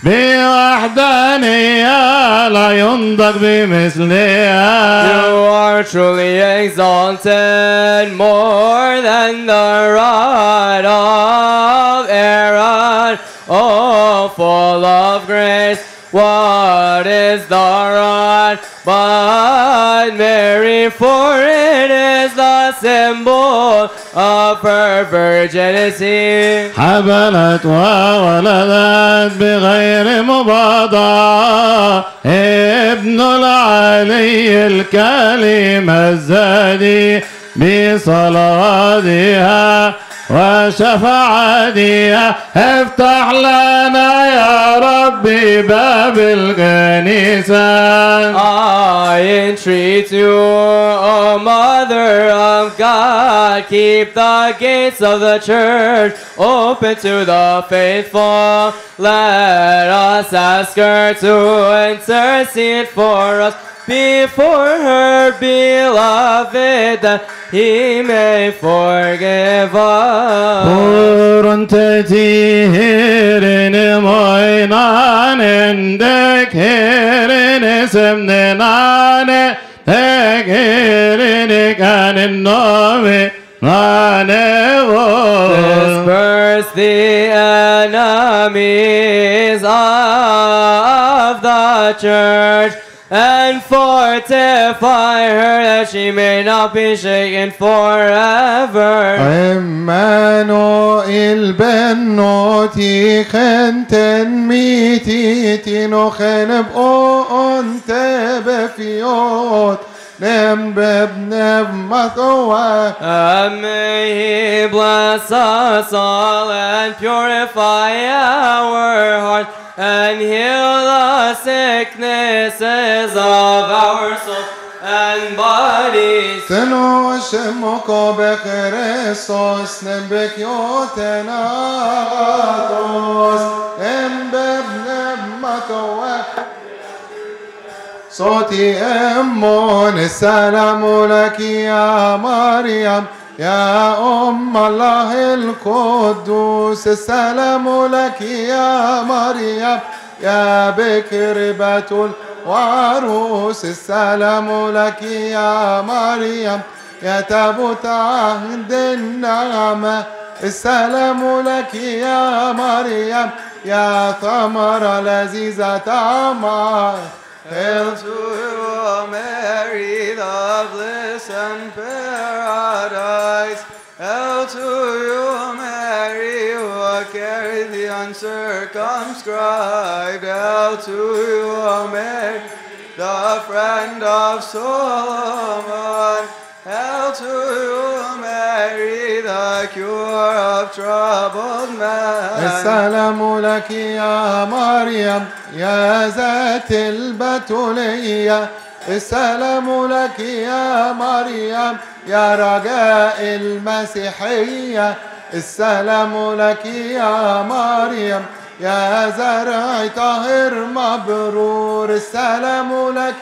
بوحدانية لا ينطق بمثلها
You are are truly exalted more than the rod of Aaron. Oh, full of grace, what is the rod but Mary? For it is the symbol of her virginity.
حبلت وولدت بغير مباضع ابن العلي الكلمة الزادي بصلاتها وشفاعتها افتح لنا يا ربي باب الكنيسة
I entreat you, O Mother of God, keep the gates of the church open to the faithful. Let us ask her to intercede for us before her beloved, that he may forgive us.
Purun tetihirin moynan endek herin semnenane tekirin kanin nomi
Disperse the enemies of the church and fortify her that she may not be shaken forever.
عمانوئيل بنوتي خنتن ميتي تينو خنب او انت بفيوت نم ببنب مثوى
And may He bless us all and purify our hearts and heal the sicknesses of our soul and bodies.
تنو شمكو بخريسوس نم بكيوتناتوس نم ببنب مثوى صوتي أمون السلام لك يا مريم يا أم الله القدوس السلام لك يا مريم يا بكر بتول وعروس السلام لك يا مريم يا تابوت عهد النعمة السلام لك يا مريم يا ثمرة لذيذة طعمها
Hail to you, Mary, the bliss and paradise. Hail to you, Mary, who carried the uncircumscribed. Hail to you, Mary, the friend of Solomon. Hail to you, Mary, the cure of troubled man.
السلام لك يا مريم يا ذات البتولية السلام لك يا مريم يا رجاء المسيحية السلام لك يا مريم يا زرع طاهر مبرور السلام لك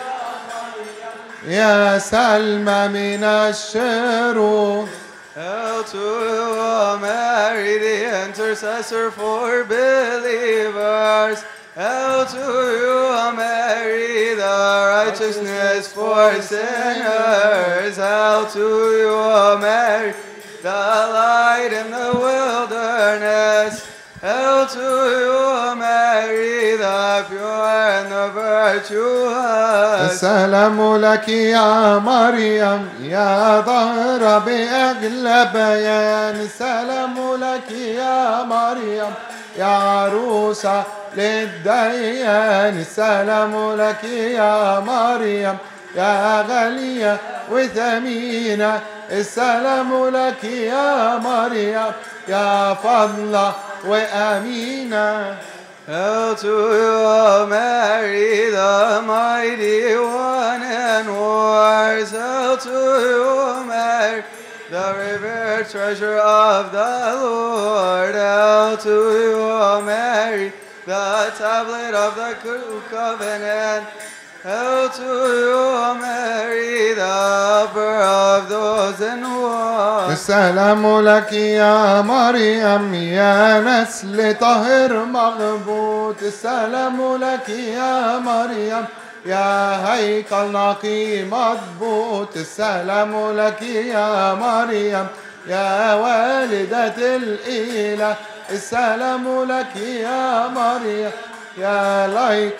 يا سلمى من الشرور
Hail to you, Mary, the intercessor for believers. Hail to you, Mary, the righteousness for sinners. Hail to you, Mary, the light in the wilderness. Hail to you, Mary, the pure and the virtuous.
السلام لك يا مريم يا ظهر بأغلى بيان السلام لك يا مريم يا عروسة للديان السلام لك يا مريم يا غالية وثمينة السلام لك يا مريم يا فضلة وأمينة
Hail to you, Mary, the mighty one in wars. Hail to you, Mary, the revered treasure of the Lord. Hail to you, Mary, the tablet of the co- covenant. Hail to you, Mary, the upper of those in war.
السلام لك يا مريم يا نسل طاهر مغبوط السلام لك يا مريم يا هيكل نقي مضبوط السلام لك يا مريم يا والدة الإله السلام لك يا مريم يا ليك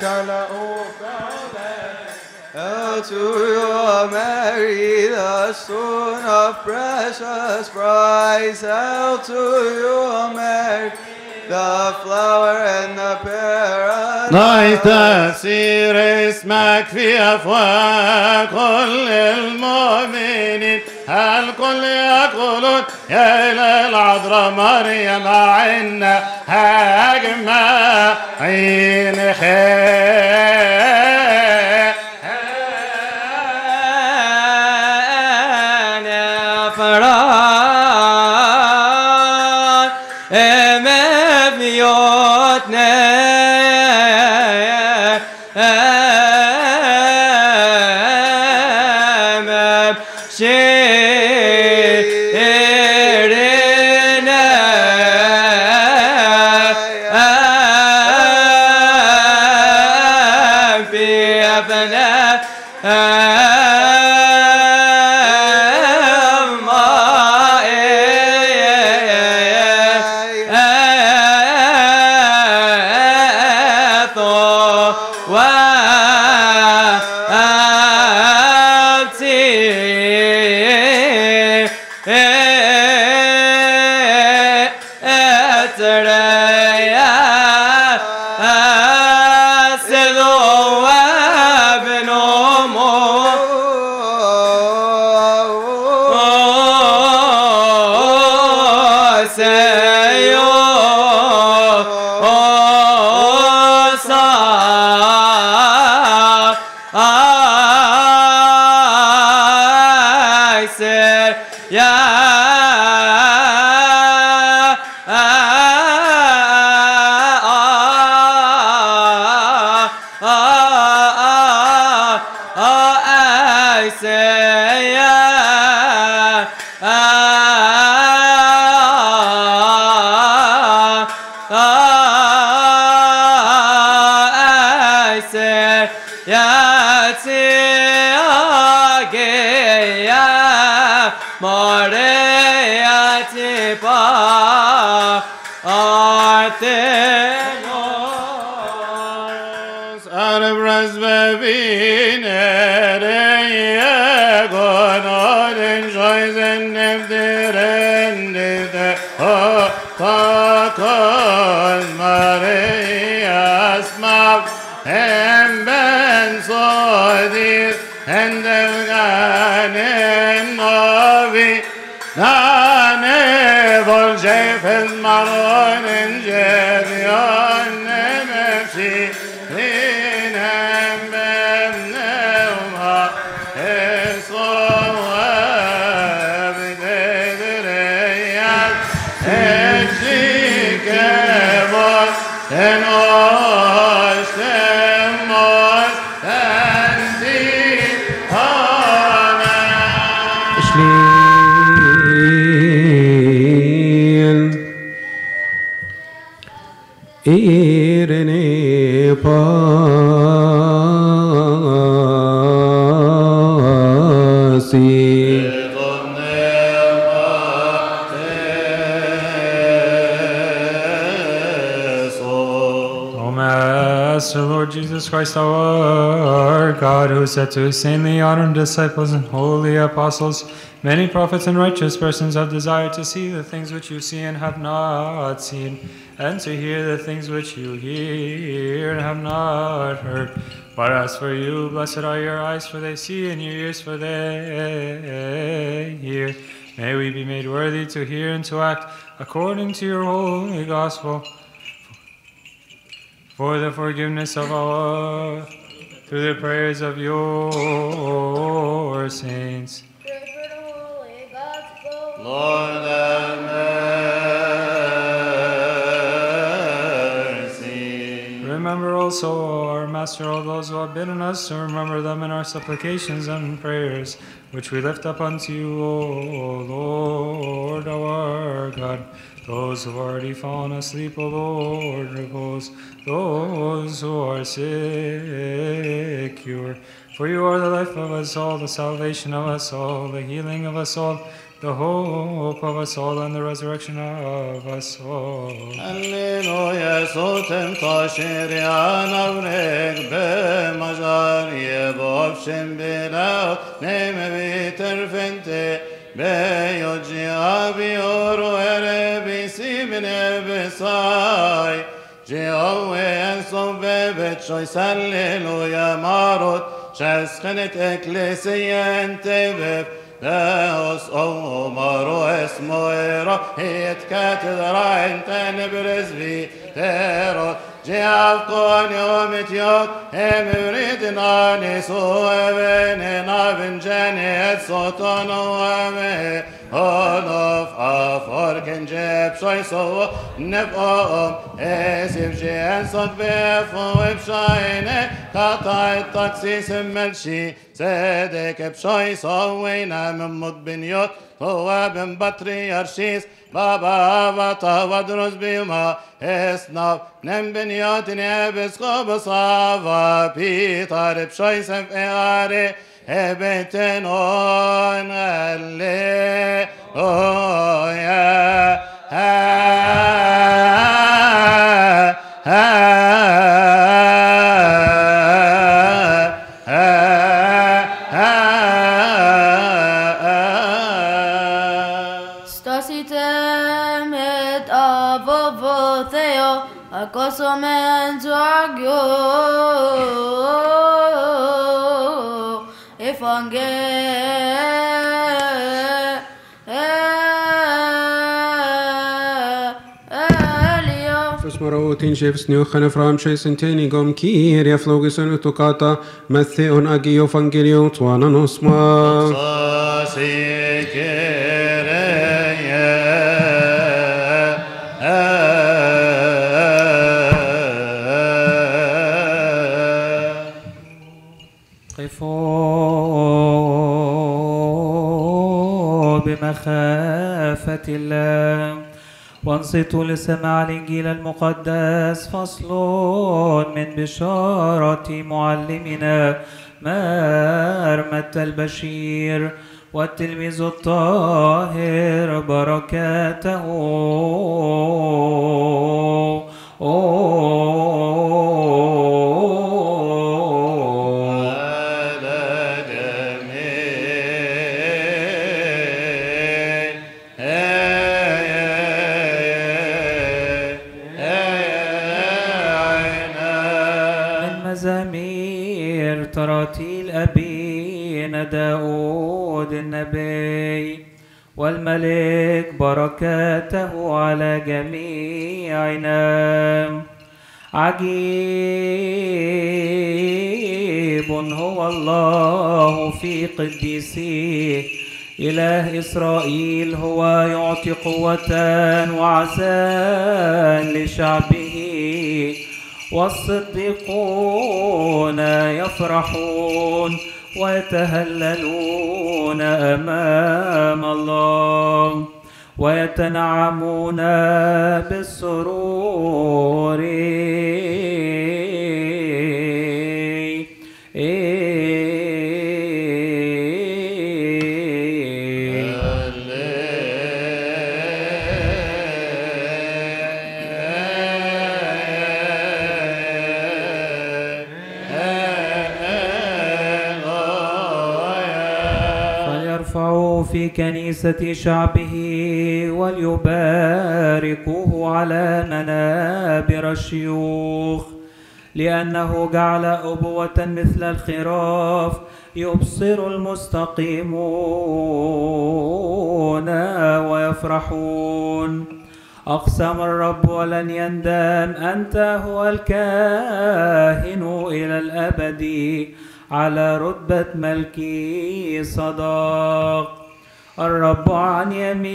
Hail to you, Mary, the son of precious price. Hail to you, Mary, the flower and the paradise.
ضاي تأثير اسمك في أفواه كل المؤمنين الكل يقولون يا إلى العذراء مريم عنا أجمعين خير
أنا فرحان أما بيوتنا أما بشيرنا في أبناء
Arbras bevinere gonoren joyzen nevdirende o takol Marias mav hem ben sodir endevganen novi Nane volce fel maronen jevion nemefsi Linem bemneuma esroab dedreyal Eksikevos en ostemos tendi
Schliel Irene Pasi
O Master, Lord Jesus Christ, our God, who said to his saintly honored disciples and holy apostles, many prophets and righteous persons have desired to see the things which you see and have not seen, and to hear the things which you hear and have not heard. But as for you, blessed are your eyes, for they see, and your ears, for they hear. May we be made worthy to hear and to act according to your holy gospel for the forgiveness of our through the prayers of your saints.
Lord have mercy.
Remember also our Master Master, all those who have bidden us to remember them in our supplications and prayers, which we lift up unto you, O Lord our God. Those who have already fallen asleep, O Lord, repose. Those who are sick, cure. For you are the life of us all, the salvation of us all, the healing of us all, the hope of us all, and the resurrection of us all.
هللويا صوتم طاشر يا نورك بمجار يبوفشن بلاو نيم بيتر فنتي بيوجي أبي أورو أربي سيبن بصاي جي أوي أنصو ببت شوي سللويا ماروت شسخنت إكليسيا انتبه Deus omaro esmo ero het katedra enten brezvi tero Jeav kon yomit yok hem uvridin ani so evene navin jenet soton ove Onof aforken jeb shoy so nep om esiv jen sot befo eb shayne katai taksis melshi صدق بشوي سوينا من مدبنيوت هو بن بطريرشيس بابا بطا ودرس بما اسناب نم بنيوت نبس خوب صافا بيطار بشوي سف إغاري هبتن اون اللي او يا ها
Stasitem avovotheo akosomen tuagyo evangelio
Fosmorotin Jefs Niochen Fram Senteni Gom Kir Yaflogison Tokata Matheon Agio Fangelio Tuana Nosma
قفوا بمخافة الله وانصتوا لسماع الإنجيل المقدس فصل من بشارة معلمنا مرمة البشير والتلميذ الطاهر بركاته من مزامير تراتيل أبينا داود النبي والملك بركاته على جميعنا عجيب هو الله في قديسيه إله إسرائيل هو يعطي قوة وعزاء لشعبه والصديقون يفرحون ويتهللون أمام الله ويتنعمون بالسرور فليرفعوا في كنيسة شعبه وليباركوه على منابر الشيوخ لأنه جعل أبوة مثل الخراف يبصر المستقيمون ويفرحون أقسم الرب ولن يندم أنت هو الكاهن إلى الأبد على رتبة ملكي صداق الرب عن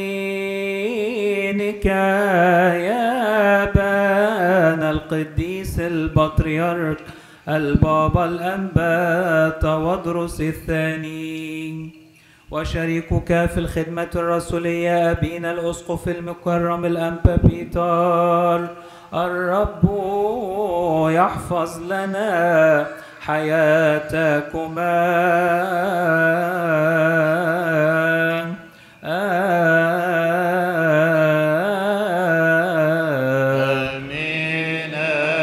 يمينك يا بان القديس البطريرك البابا الأنبا تودرس الثاني وشريكك في الخدمة الرسولية أبينا الأسقف المكرم الأنبا بيتر الرب يحفظ لنا حياتكما
آمين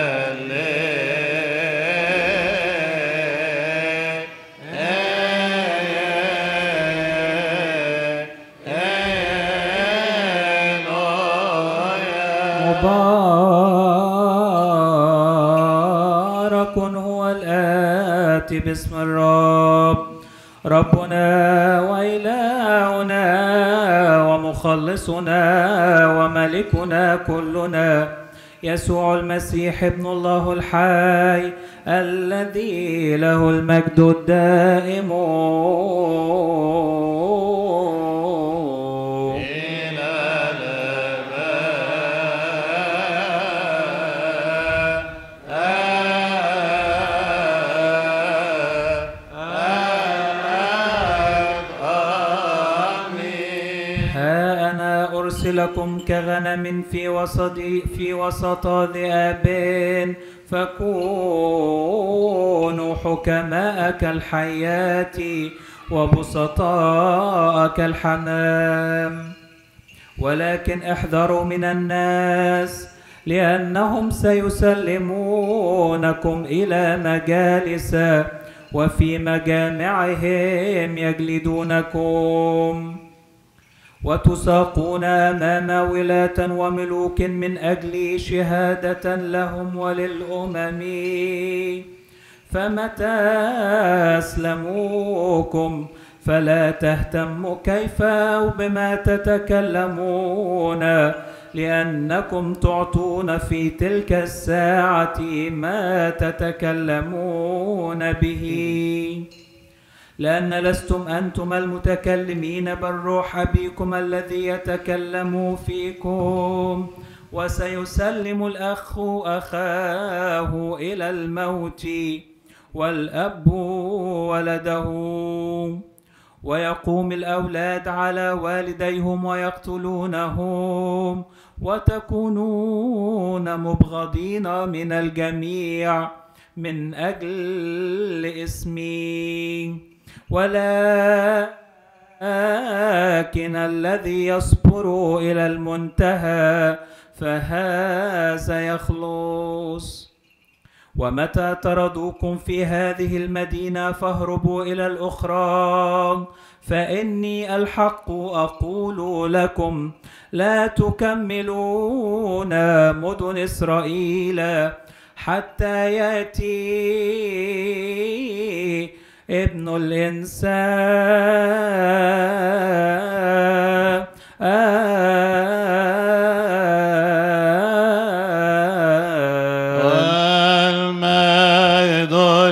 مبارك هو الآتي باسم الرب ربنا وإلهنا ومخلصنا وملكنا كلنا يسوع المسيح ابن الله الحي الذي له المجد الدائم ها أنا أرسلكم كغنم في وسط في وسط ذئاب فكونوا حكماء كالحيات وبسطاء كالحمام ولكن احذروا من الناس لأنهم سيسلمونكم إلى مجالس وفي مجامعهم يجلدونكم وتساقون أمام ولاة وملوك من أجل شهادة لهم وللأمم فمتى أسلموكم فلا تهتموا كيف أو بما تتكلمون لأنكم تعطون في تلك الساعة ما تتكلمون به لأن لستم أنتم المتكلمين بل روح أبيكم الذي يتكلم فيكم وسيسلم الأخ أخاه إلى الموت والأب ولده ويقوم الأولاد على والديهم ويقتلونهم وتكونون مبغضين من الجميع من أجل اسمي ولكن الذي يصبر إلى المنتهى فهذا يخلص ومتى طردوكم في هذه المدينة فاهربوا إلى الأخرى فإني الحق أقول لكم لا تكملون مدن إسرائيل حتى يأتي ابن الإنسان
والمجد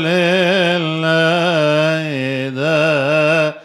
لله دا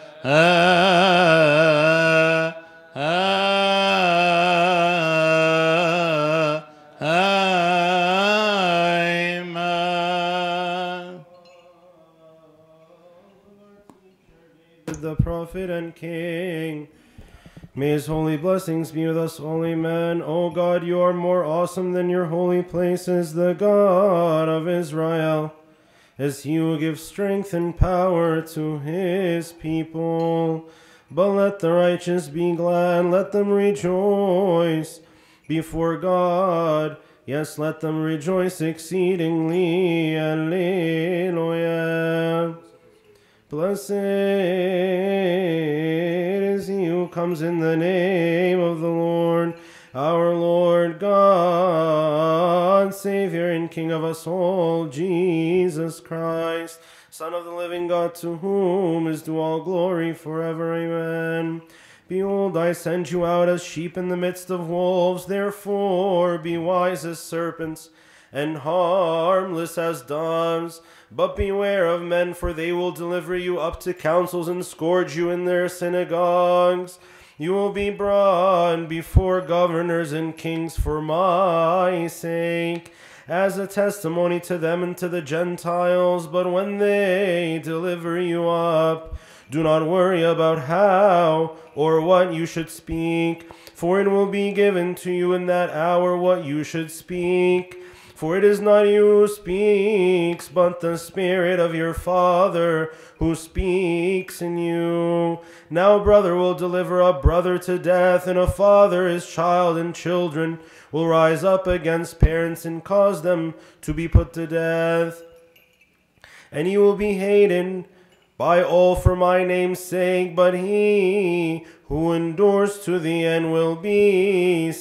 the prophet and king. May his holy blessings be with us, holy men. O God, you are more awesome than your holy places, the God of Israel, as he will give strength and power to his people. But let the righteous be glad, let them rejoice before God. Yes, let them rejoice exceedingly. Alleluia. Blessed is he who comes in the name of the Lord, our Lord God, Savior and King of us all, Jesus Christ, Son of the living God, to whom is due all glory forever. Amen. Behold, I send you out as sheep in the midst of wolves, therefore be wise as serpents and harmless as doves. But beware of men, for they will deliver you up to councils and scourge you in their synagogues. You will be brought before governors and kings for my sake, as a testimony to them and to the Gentiles. But when they deliver you up, do not worry about how or what you should speak, for it will be given to you in that hour what you should speak. For it is not you who speaks, but the Spirit of your Father who speaks in you. Now, a brother will deliver a brother to death, and a father his child, and children will rise up against parents and cause them to be put to death. And he will be hated by all for my name's sake, but he who endures to the end will be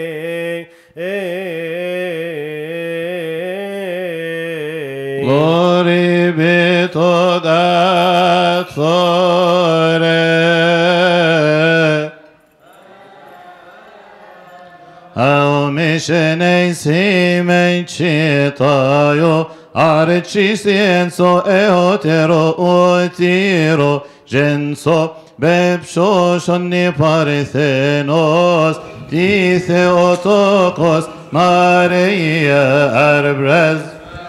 saved.
Glory be to the Lord. Au mishene sime citaio, arcisienzo eotero utiro, genso bepsho shonni parthenos, di theotokos, Maria arbres.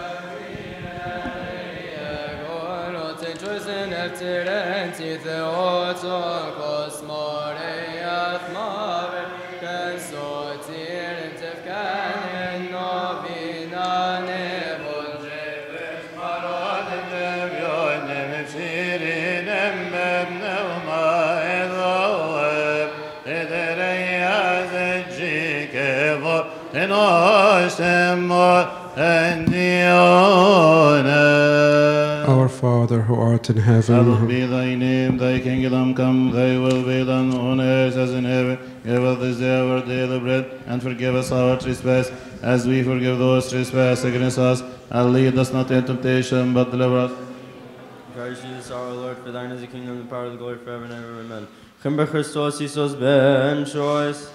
Our Father who art in heaven,
Hallowed be thy name, thy kingdom come, thy will be done on earth as in heaven. Give us this day our daily bread, and forgive us our trespass, as we forgive those trespass against us. And lead us not into temptation, but deliver us.
Christ Jesus our Lord, for thine is the kingdom, the power, the glory forever and ever. Amen. Chimber Christos Isos ben choice.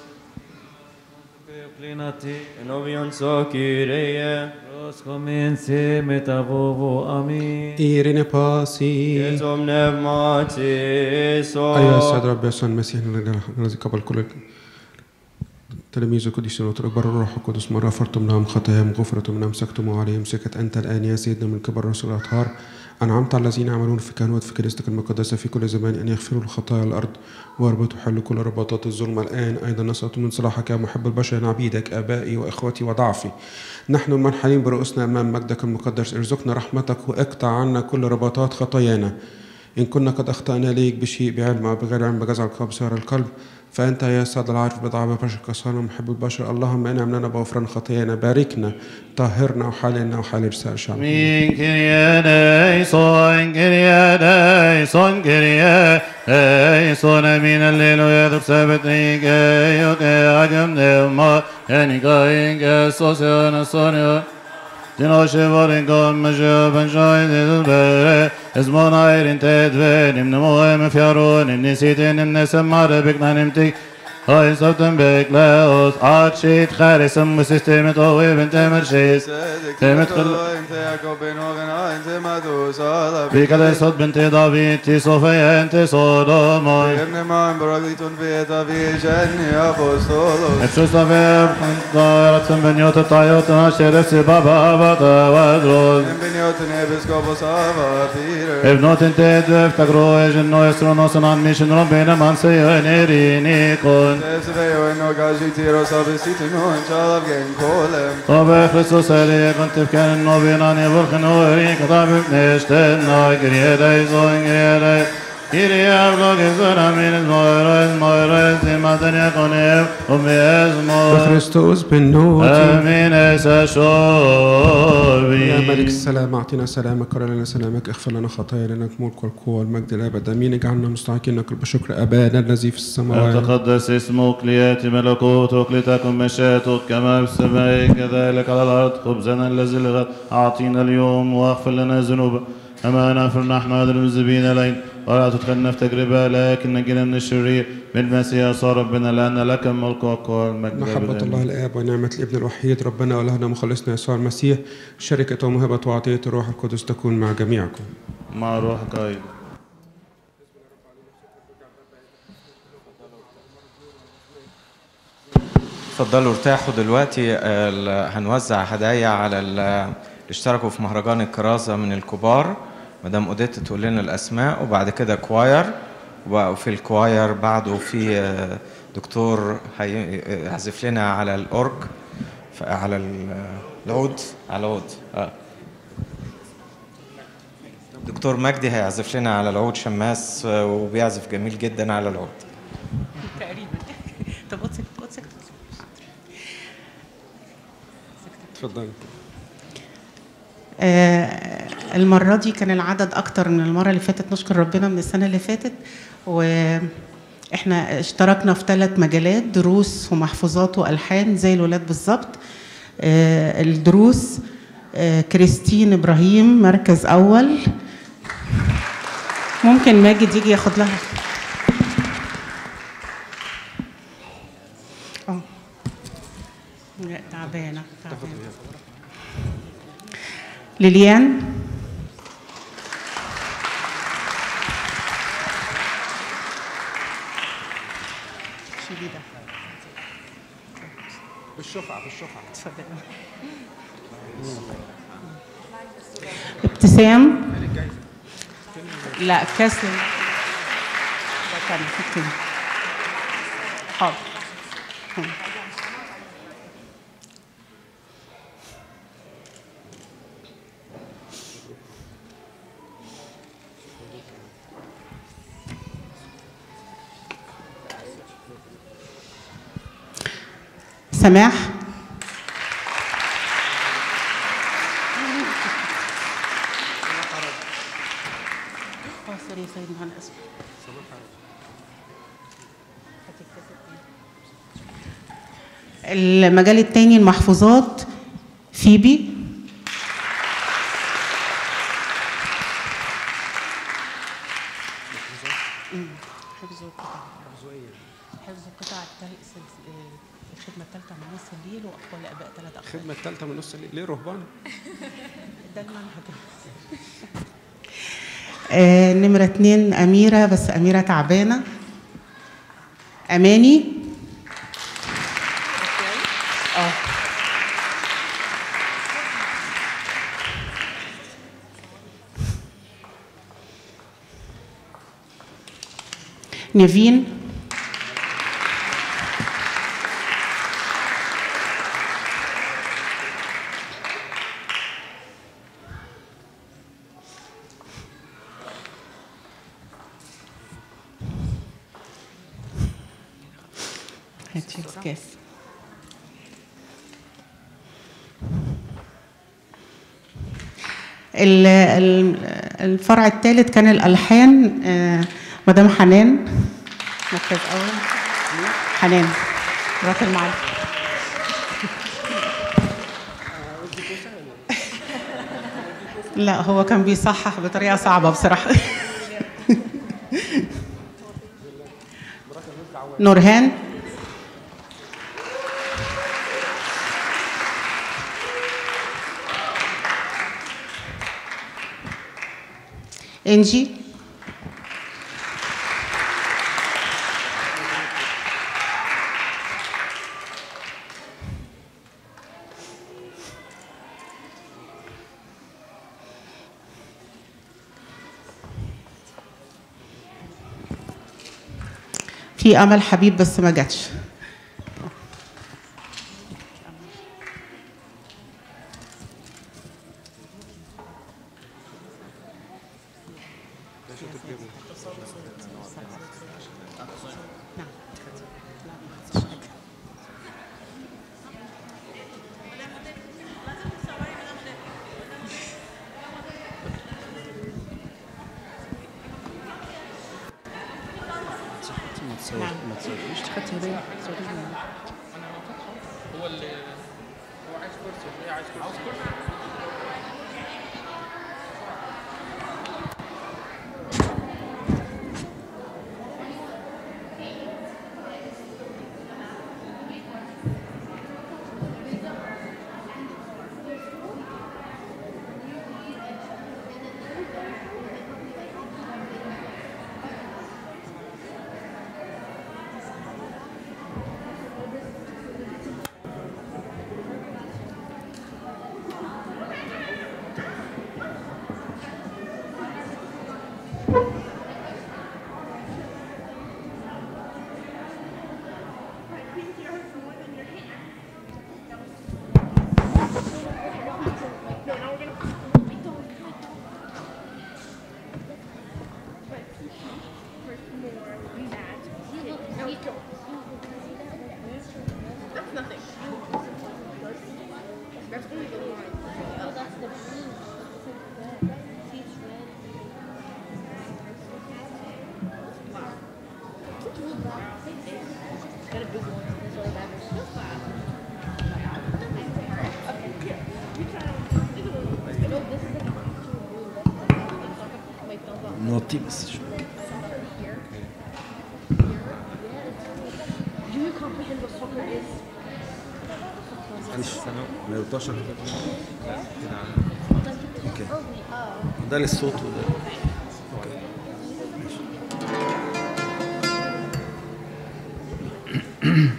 Enovion so Kyrie.
Comense metavovo amin.
إيرين باسي
Etom pneumatis.
أيها السيد رب يسوع المسيح الذي قبل كل تلاميذ القديسين وتكبر الروح القدس مرة غفرتم لهم خطاياهم غفرتم أمسكتم عليهم سكت أنت الآن يا سيدنا من كبر الرسل الأطهار أنعمت على الذين يعملون في كهنوت في كنيستك المقدسة في كل زمان أن يغفروا الخطايا الأرض واربطوا حل كل رباطات الظلم الآن أيضا نسأل من صلاحك يا محب البشر أن عبيدك آبائي وإخوتي وضعفي نحن المنحنين برؤوسنا أمام مجدك المقدس ارزقنا رحمتك واقطع عنا كل رباطات خطايانا إن كنا قد أخطأنا ليك بشيء بعلم أو بغير علم بجزع القلب سير القلب فأنت يا سيد العارف بضع بشر كسرنا محب البشر اللهم انعم لنا بغفران خطايانا باركنا طهرنا وحللنا وحلل رسال شعبنا
Min Kyrie eleison, Kyrie eleison, Kyrie eleison, Amin Alleluia, the Sabbath Nike, Yoke, Agam Neuma, Enika, Inge, Sosiona, Sonia, Dino Shivarin, Gom, Major, Banjoy, Little Bere, Esmon Irin, Ted, Venim, Nemoem, Fiaron, Nisitin, Nesamara, Bignanim, Tik, هاي صوتن بكلاوس عاتشيت خارسم وسيستم طوي بنت مرشيس تمت خل
انت يعقوب بن وغنا انت مدوس على
في كذا صوت بنت دافيد تي صوفيا انت صودومون
ابن ما براغليتون في تافي جني ابوستولوس
افشوس تافير دارت سن بنيوت الطايوت ناشر سبابا بطا ودروز
من بنيوتن ابسكوبوس افا بير
ابنوت انت دف تقرو اجنو يسرونو سنان ميشن ربنا من سيونيريني كون
سبيو انو قاجي تيرو سابسيتو نو ان شاء الله بجن كولم
طب خريستوس علي كنت بكان النوبيناني بالخنوري كتاب نشتنا كريه دايزون كريه دايزون Kyrie avlogizun amin esmoiro esmoiro esimaten yakonev umi esmo
بخريستوس بالنوت
Amin esashovi
يا ملك السلام اعطنا سلامك قرر لنا سلامك اغفر لنا خطايانا لك الملك والقوه والمجد الابد امين اجعلنا مستحقين نقل بشكر ابانا الذي في السماوات
تقدس اسمك لياتي ملكوتك لتكن مشيئتك كما في السماء كذلك على الارض خبزنا الذي لغد اعطينا اليوم واغفر لنا ذنوبنا كما نغفر نحن المذنبين الينا ولا تدخلنا في تجربه لكن نجينا من الشرير بالمسيح صار ربنا لان لك الملك والقوه والمجد
محبة
أبداً.
الله الآب ونعمة الابن الوحيد ربنا ولهنا مخلصنا يسوع المسيح شركة ومهبة وعطية الروح القدس تكون مع جميعكم
مع روحك ايضا
اتفضلوا ارتاحوا دلوقتي آه، ال- هنوزع هدايا على ال- اللي اشتركوا في مهرجان الكرازة من الكبار مدام اوديت تقول لنا الاسماء وبعد كده كواير وفي الكواير بعده في آه، دكتور هي- هيعزف لنا على الاورج ف- على ال- العود على العود اه دكتور مجدي هيعزف لنا على العود شماس آه، وبيعزف جميل جدا على العود
تقريبا طب اقعد سكت اقعد سكت
اتفضلي
آه، المرة دي كان العدد أكتر من المرة اللي فاتت نشكر ربنا من السنة اللي فاتت وإحنا اشتركنا في ثلاث مجالات دروس ومحفوظات وألحان زي الولاد بالظبط آه، الدروس آه، كريستين إبراهيم مركز أول ممكن ماجد يجي ياخد لها اه لا تعبانة تعبانة ليليان شيلي ده
بالشفعة بالشفعة
اتفضل ابتسام لا كاسم ده كان حطي حاضر هم. سماح اه سوري يا سيدنا انا اسف المجال التاني المحفوظات فيبي مم. حفظ القطع حفظ القطع التل- سلس- آه، الخدمة الثالثة من نص الليل وأقوال الآباء ثلاث أقوال
الخدمة الثالثة من نص الليل ليه رهبان؟
ده المنهج آه نمرة اتنين أميرة بس أميرة تعبانة أماني اه نيفين هاتي الكاس ال- ال- الفرع الثالث كان الألحان آه، مدام حنان مركز أول حنان مرات المعلم لا هو كان بيصحح بطريقة صعبة بصراحة نورهان انجي في امل حبيب بس ما جاتش
ما تصور ما تصوريش خدت هديه
هو اللي هو عايز كرسي ليه عايز كرسي؟ عاوز كرسي
نوطيه بس شوية
Do you comprehend what soccer is?
معلش ما يرضاش كده اوكي ده للصوت وده اوكي ماشي.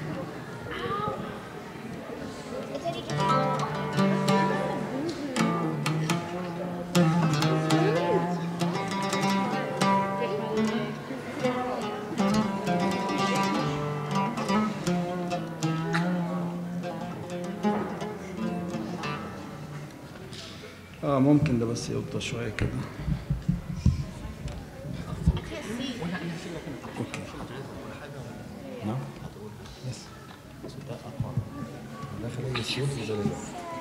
اه ممكن ده بس يفضى شويه كده اوكي نعم بس ده خليه الصوت وده لله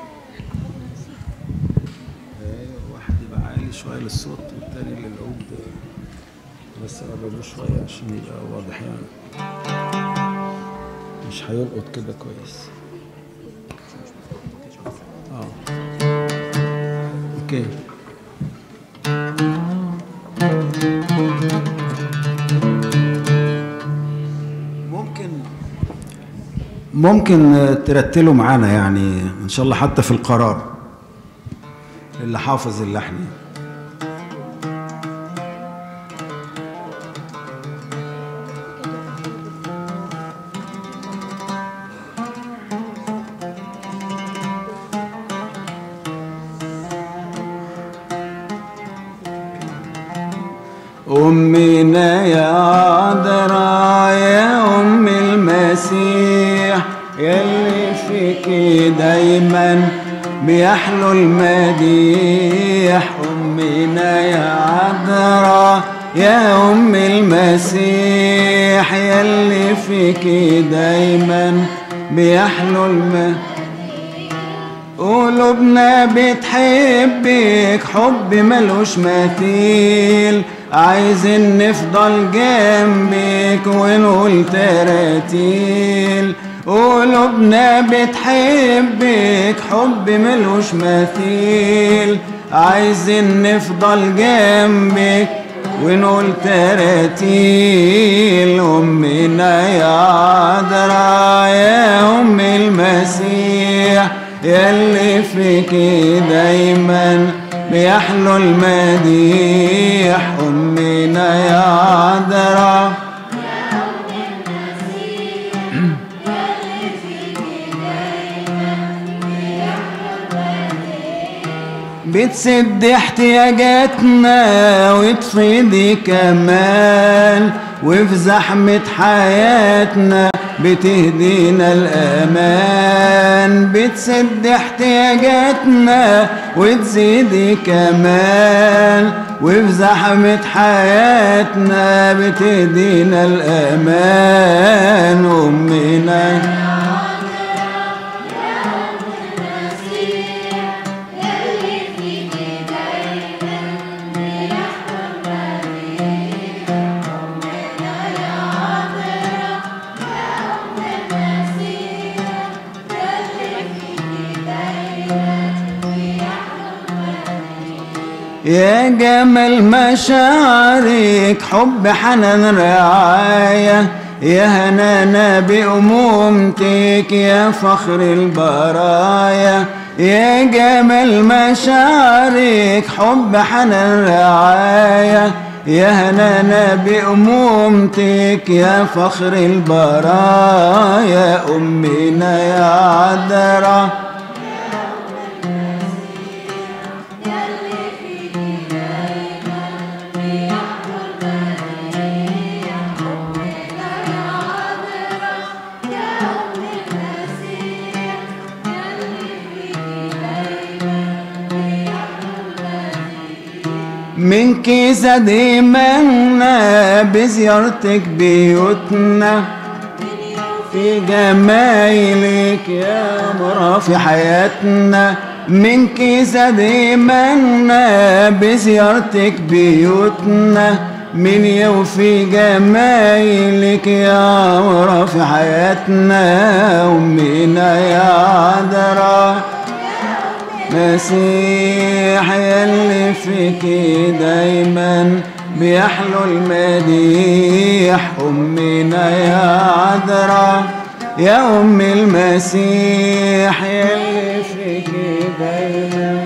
ايوه واحد يبقى عالي شويه للصوت والتاني للعود بس قربوا شويه عشان يبقى واضح يعني مش هيلقط كده كويس اه اوكي ممكن ممكن ترتلوا معانا يعني ان شاء الله حتى في القرار اللي حافظ اللحن أمنا يا عذراء يا أم المسيح يلي فيك دايما بيحلو المديح أمنا يا عذراء يا أم المسيح يلي فيك دايما بيحلو المديح قلوبنا بتحبك حب ملوش مثيل عايزين نفضل جنبك ونقول تراتيل قلوبنا بتحبك حب ملوش مثيل عايزين نفضل جنبك ونقول تراتيل أمنا يا عذراء يا أم المسيح يلي فيك دايما بيحلو المديح أمنا يا عذراء بتسد احتياجاتنا وتفيدي كمان وفي زحمة حياتنا بتهدينا الأمان بتسد احتياجاتنا وتزيدي كمان وفي زحمة حياتنا بتهدينا الأمان أمنا يا جمال مشاعرك حب حنان رعاية يا هنانا بأمومتك يا فخر البرايا يا جمال مشاعرك حب حنان رعاية يا هنانا بأمومتك يا فخر البرايا أمنا يا عذراء منك زاد إيماننا بزيارتك بيوتنا في جمايلك يا مرا في حياتنا منك زاد إيماننا بزيارتك بيوتنا
من يوفي جمايلك يا ورا في حياتنا أمنا يا عذراء مسيح يلي فيك دايما بيحلو المديح أمنا يا عذراء يا أم المسيح يلي فيك دايما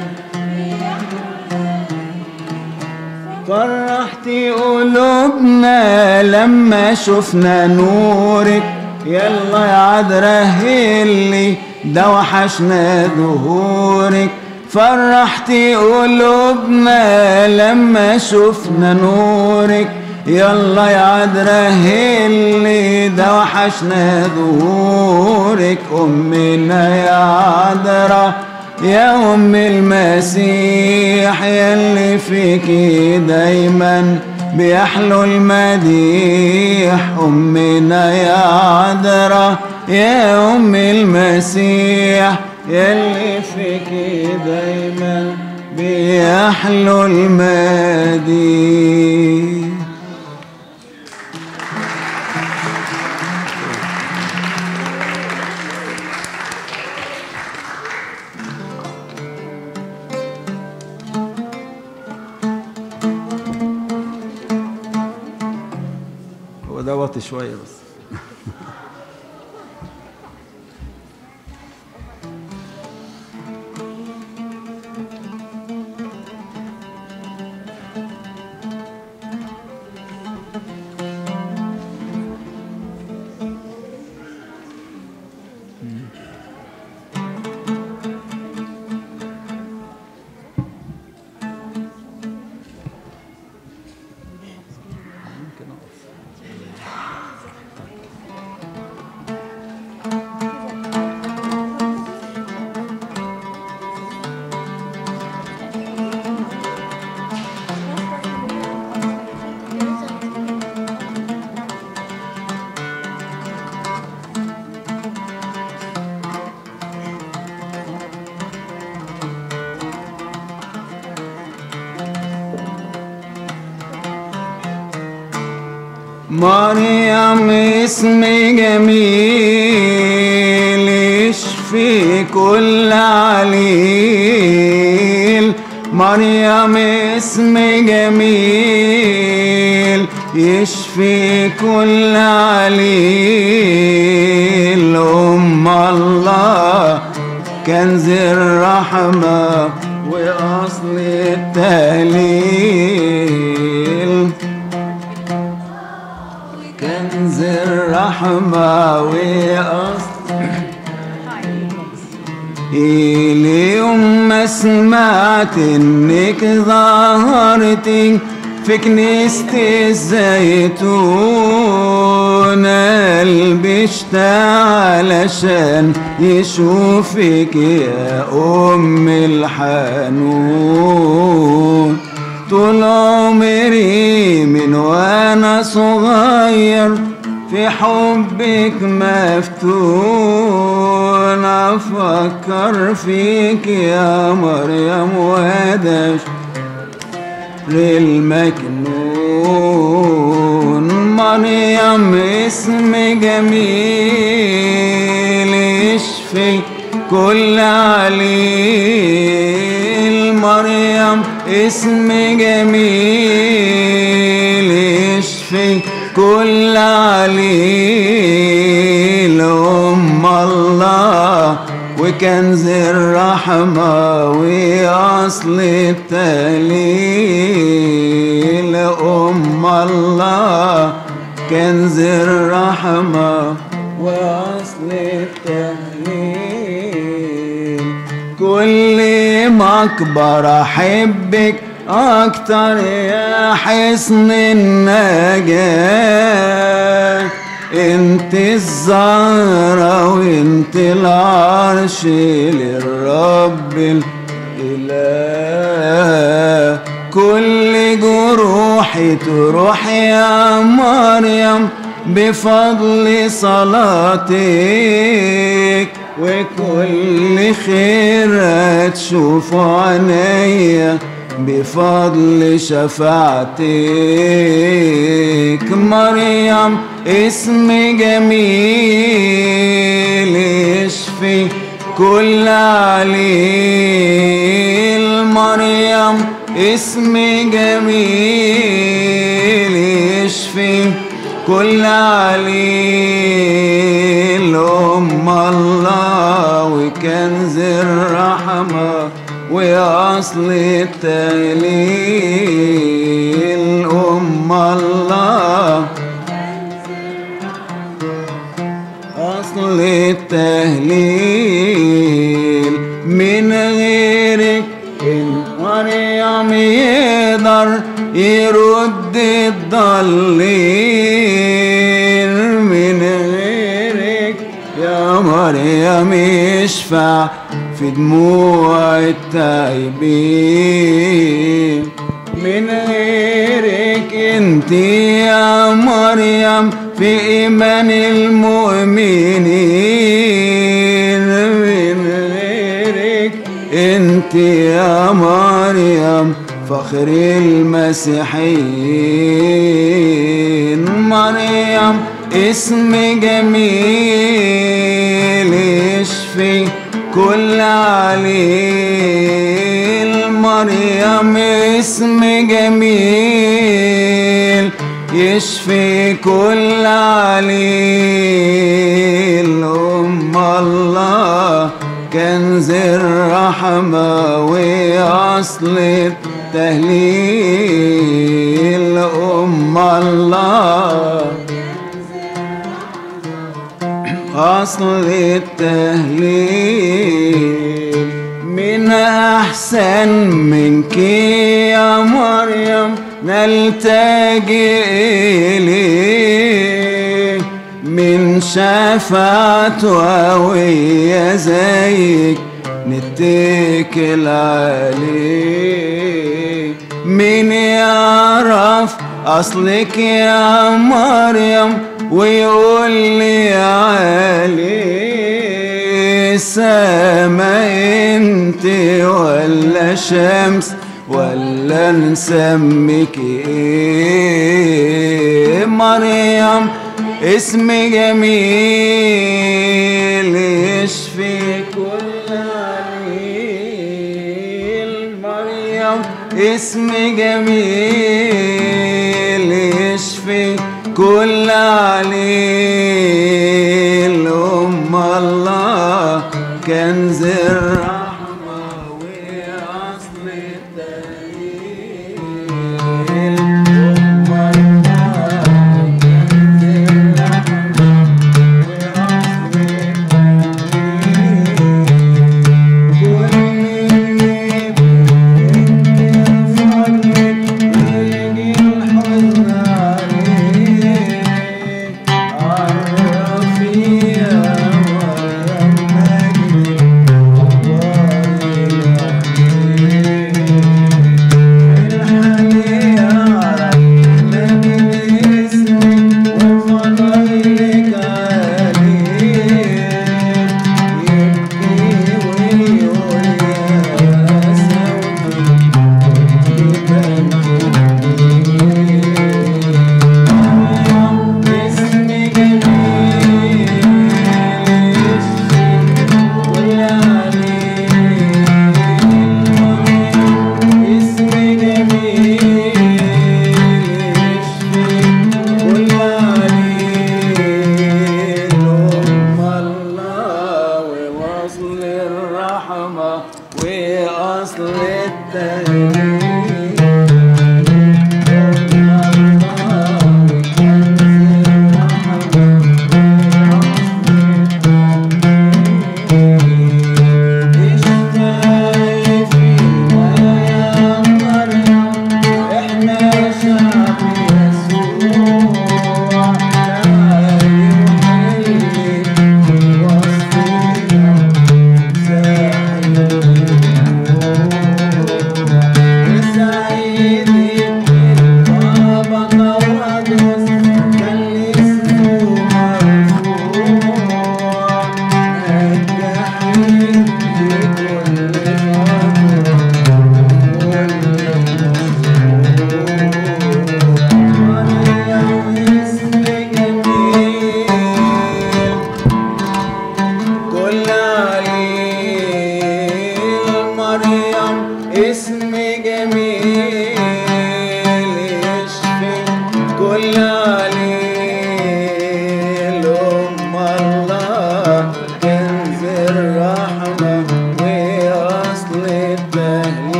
فرحتي قلوبنا لما شفنا نورك يلا يا عذرا هلي ده وحشنا ظهورك فرحتي قلوبنا لما شفنا نورك يلا يا عذرا هلي ده وحشنا ظهورك أمنا يا عذرا يا أم المسيح يلي فيكي دايما بيحلو المديح أمنا يا عذرا يا أم المسيح يلي فيكي دايما بيحلو المديح
هو ده واطي شوية بس
مريم اسم جميل يشفي كل عليل مريم اسم جميل يشفي كل عليل أم الله كنز الرحمة وأصل التهليل كنز الرحمة وأصل اليوم ما سمعت انك ظهرتي في كنيسة الزيتون قلبي اشتاق علشان يشوفك يا أم الحنون طول عمري من وانا صغير في حبك مفتون افكر فيك يا مريم وادش للمكنون مريم اسم جميل يشفي كل عليل مريم اسم جميل يشفي كل عليل أم الله وكنز الرحمة وأصل التهليل أم الله كنز الرحمة وأصل التهليل كل ما أكبر أحبك أكتر يا حصن النجاة انت الزهرة وانت العرش للرب الإله كل جروحي تروح يا مريم بفضل صلاتك وكل خير هتشوف عينيا بفضل شفاعتك مريم اسم جميل يشفي كل عليل مريم اسم جميل يشفي كل عليل أم الله وكنز الرحمة وأصل التهليل أم الله أصل التهليل من غيرك إن مريم يقدر يرد الضالين من غيرك يا مريم يشفع في دموع التائبين من غيرك انت يا مريم في ايمان المؤمنين من غيرك انت يا مريم فخر المسيحيين مريم اسم جميل يشفي كل عليل مريم اسم جميل يشفي كل عليل أم الله كنز الرحمة وأصل التهليل أم الله أصل التهليل من أحسن منك يا مريم نلتجئ إليه من شفاعة وهي زيك نتكل عليه من يعرف أصلك يا مريم ويقول لي عليه سما انت ولا شمس ولا نسميك ايه مريم اسم جميل يشفي كل عليل مريم اسم جميل يشفي كل عليل أم الله كنز الرحمة وأصل الدليل أم الله كنز الرحمة وأصل الدليل كل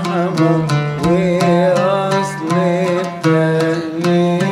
رحمة وأصل التهليل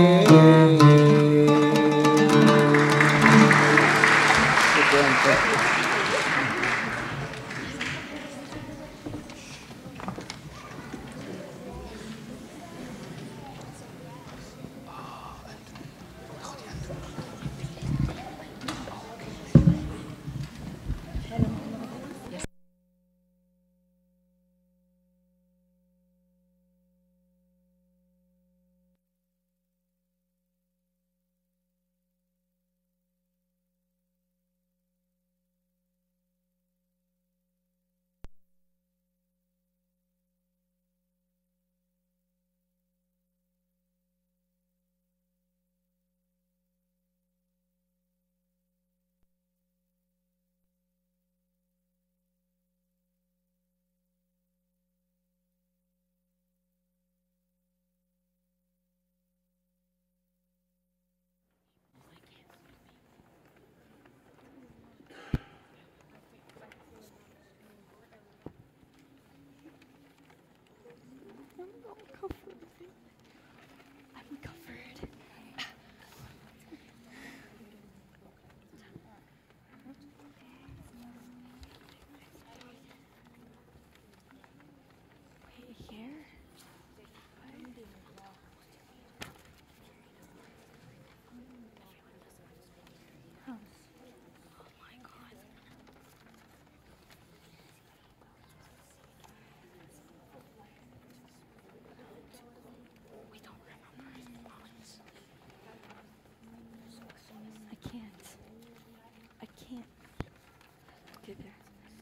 I can't. I can't get there.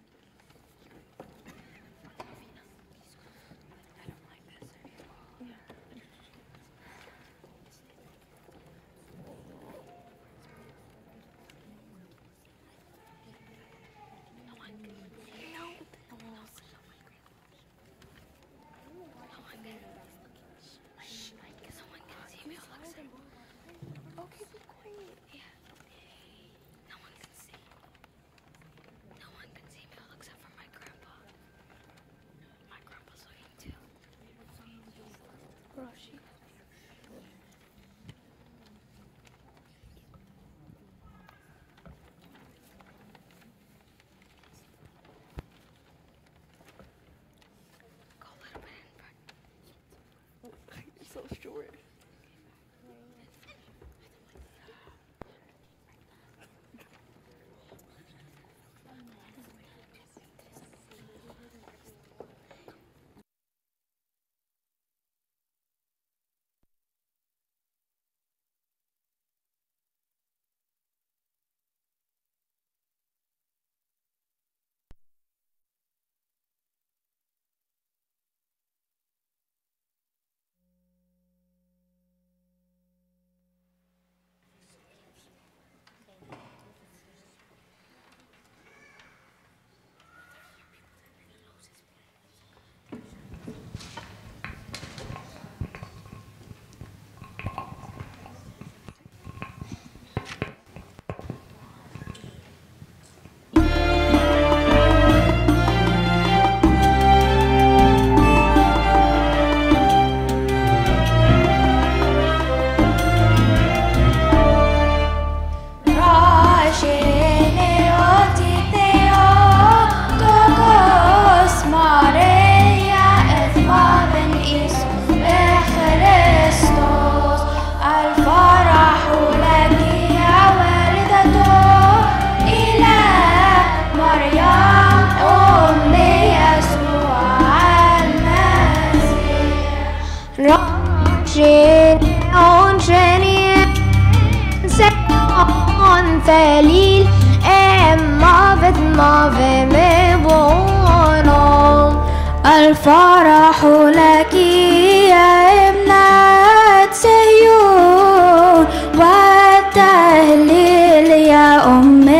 Okay, be quiet. Yeah. No one can see. No one can see me all except for my grandpa. My grandpa's looking too. Roshi. Go a little bit in front. You're so short.
ذليل اما ما في مبونو الفرح لك يا ابنة سيون والتهليل يا أم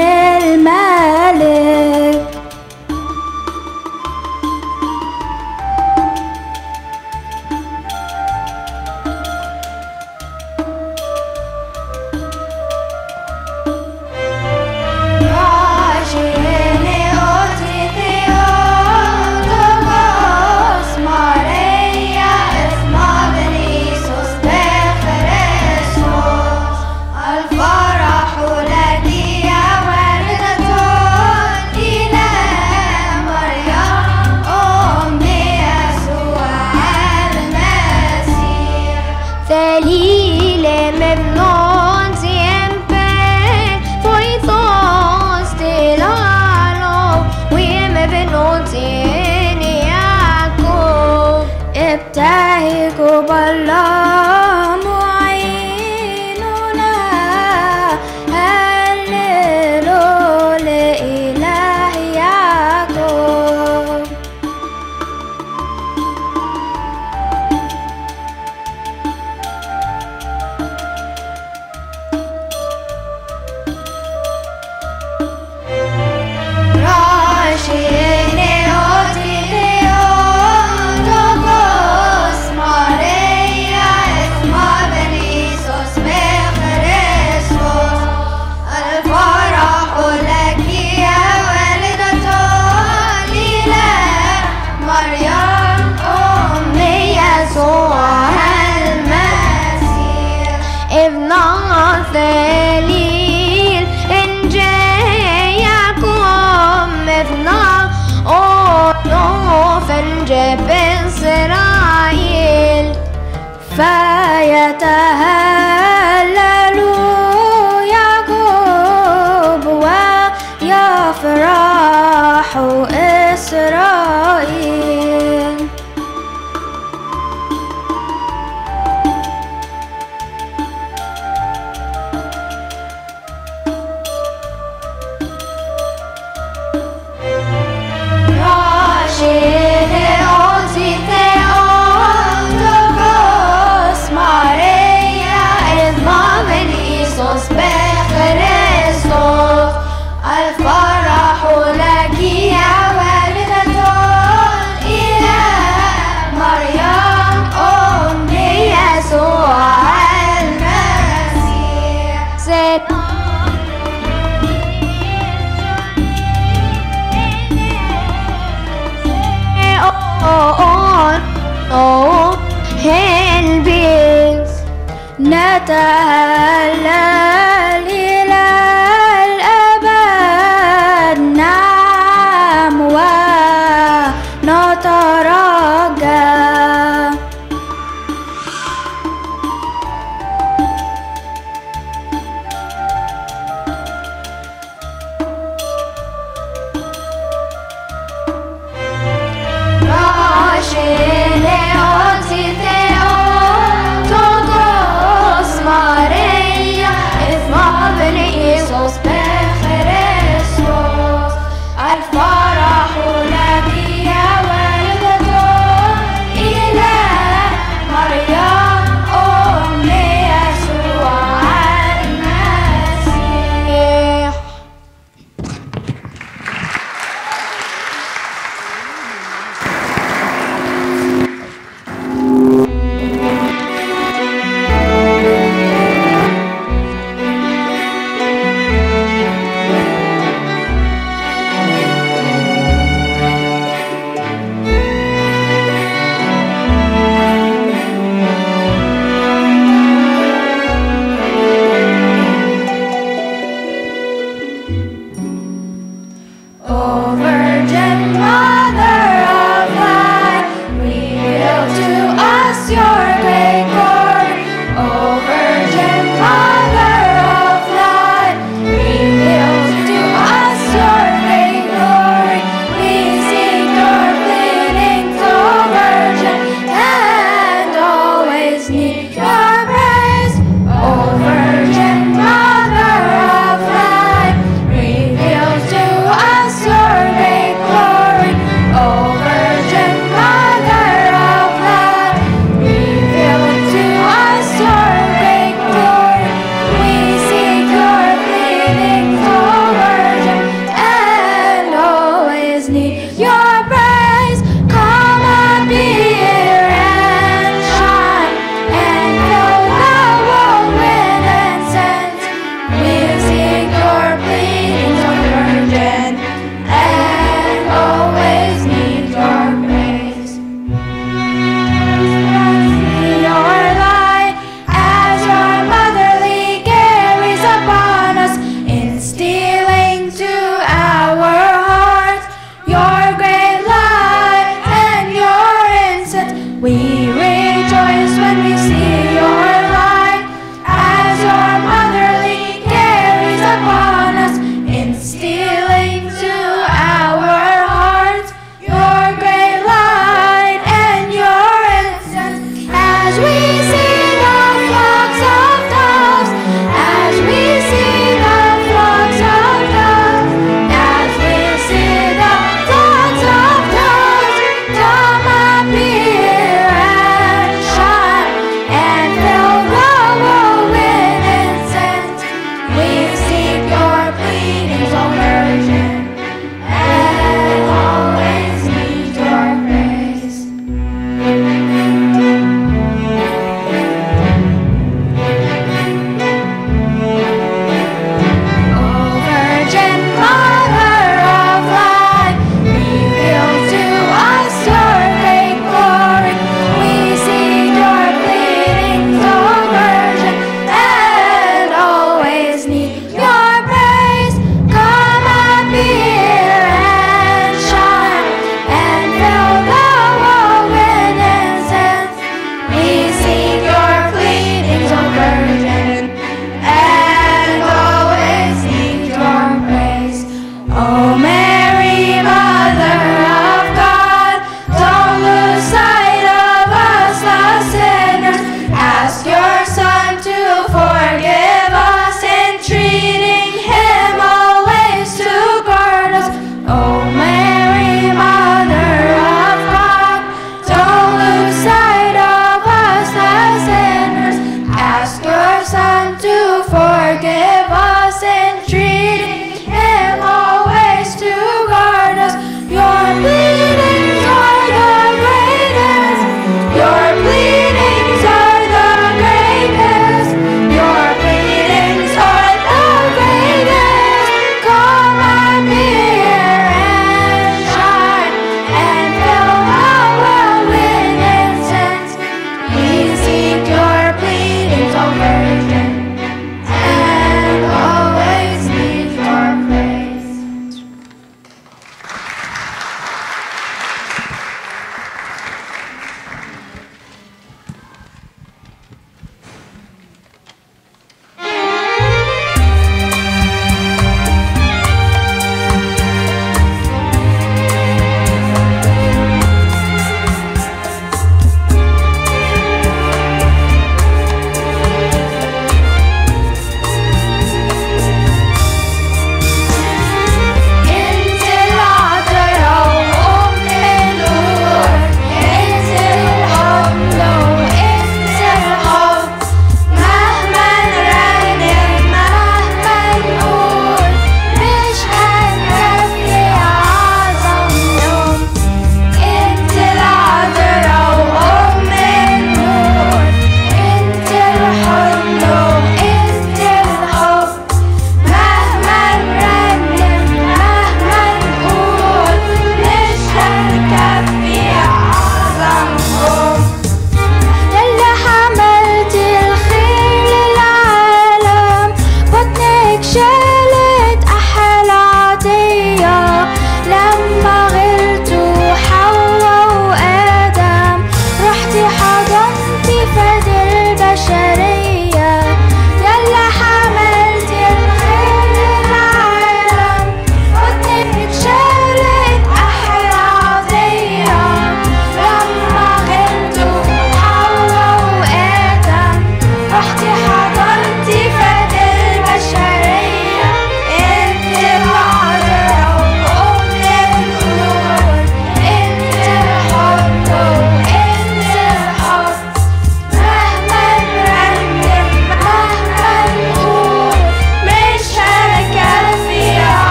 الملك Rajene oti theo tokos نبتهج بالله معيننا هللوا لإله يعقوب Rashine otileon tokos Maria es mabenisos بخريستوس الفرح لك يا والدة الإله مريم أم يسوع المسيح ابن الثليل إن جايكم ابن أنوف جب إسرائيل فيتهلل يعقوب ويفرح إسرائيل Rashine otileon tokos Maria es mabenisos بخريستوس الفرح لك يا والدة الإله مريم أم يسوع المسيح on on هنبيز نتهلل إلى الأبد نعم ونترجى Rashine otileon tokos Maria es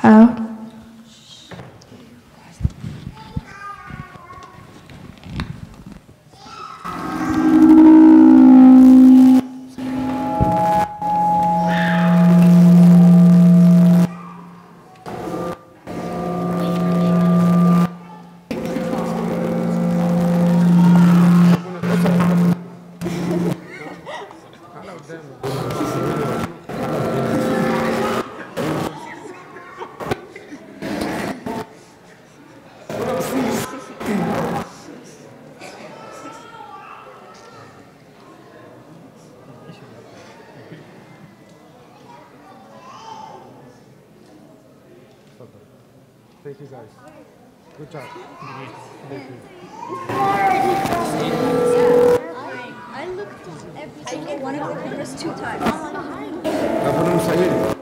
How?
Thank you guys. Good job. Thank you.
I looked every single one of the cameras two times.
ربنا مسهل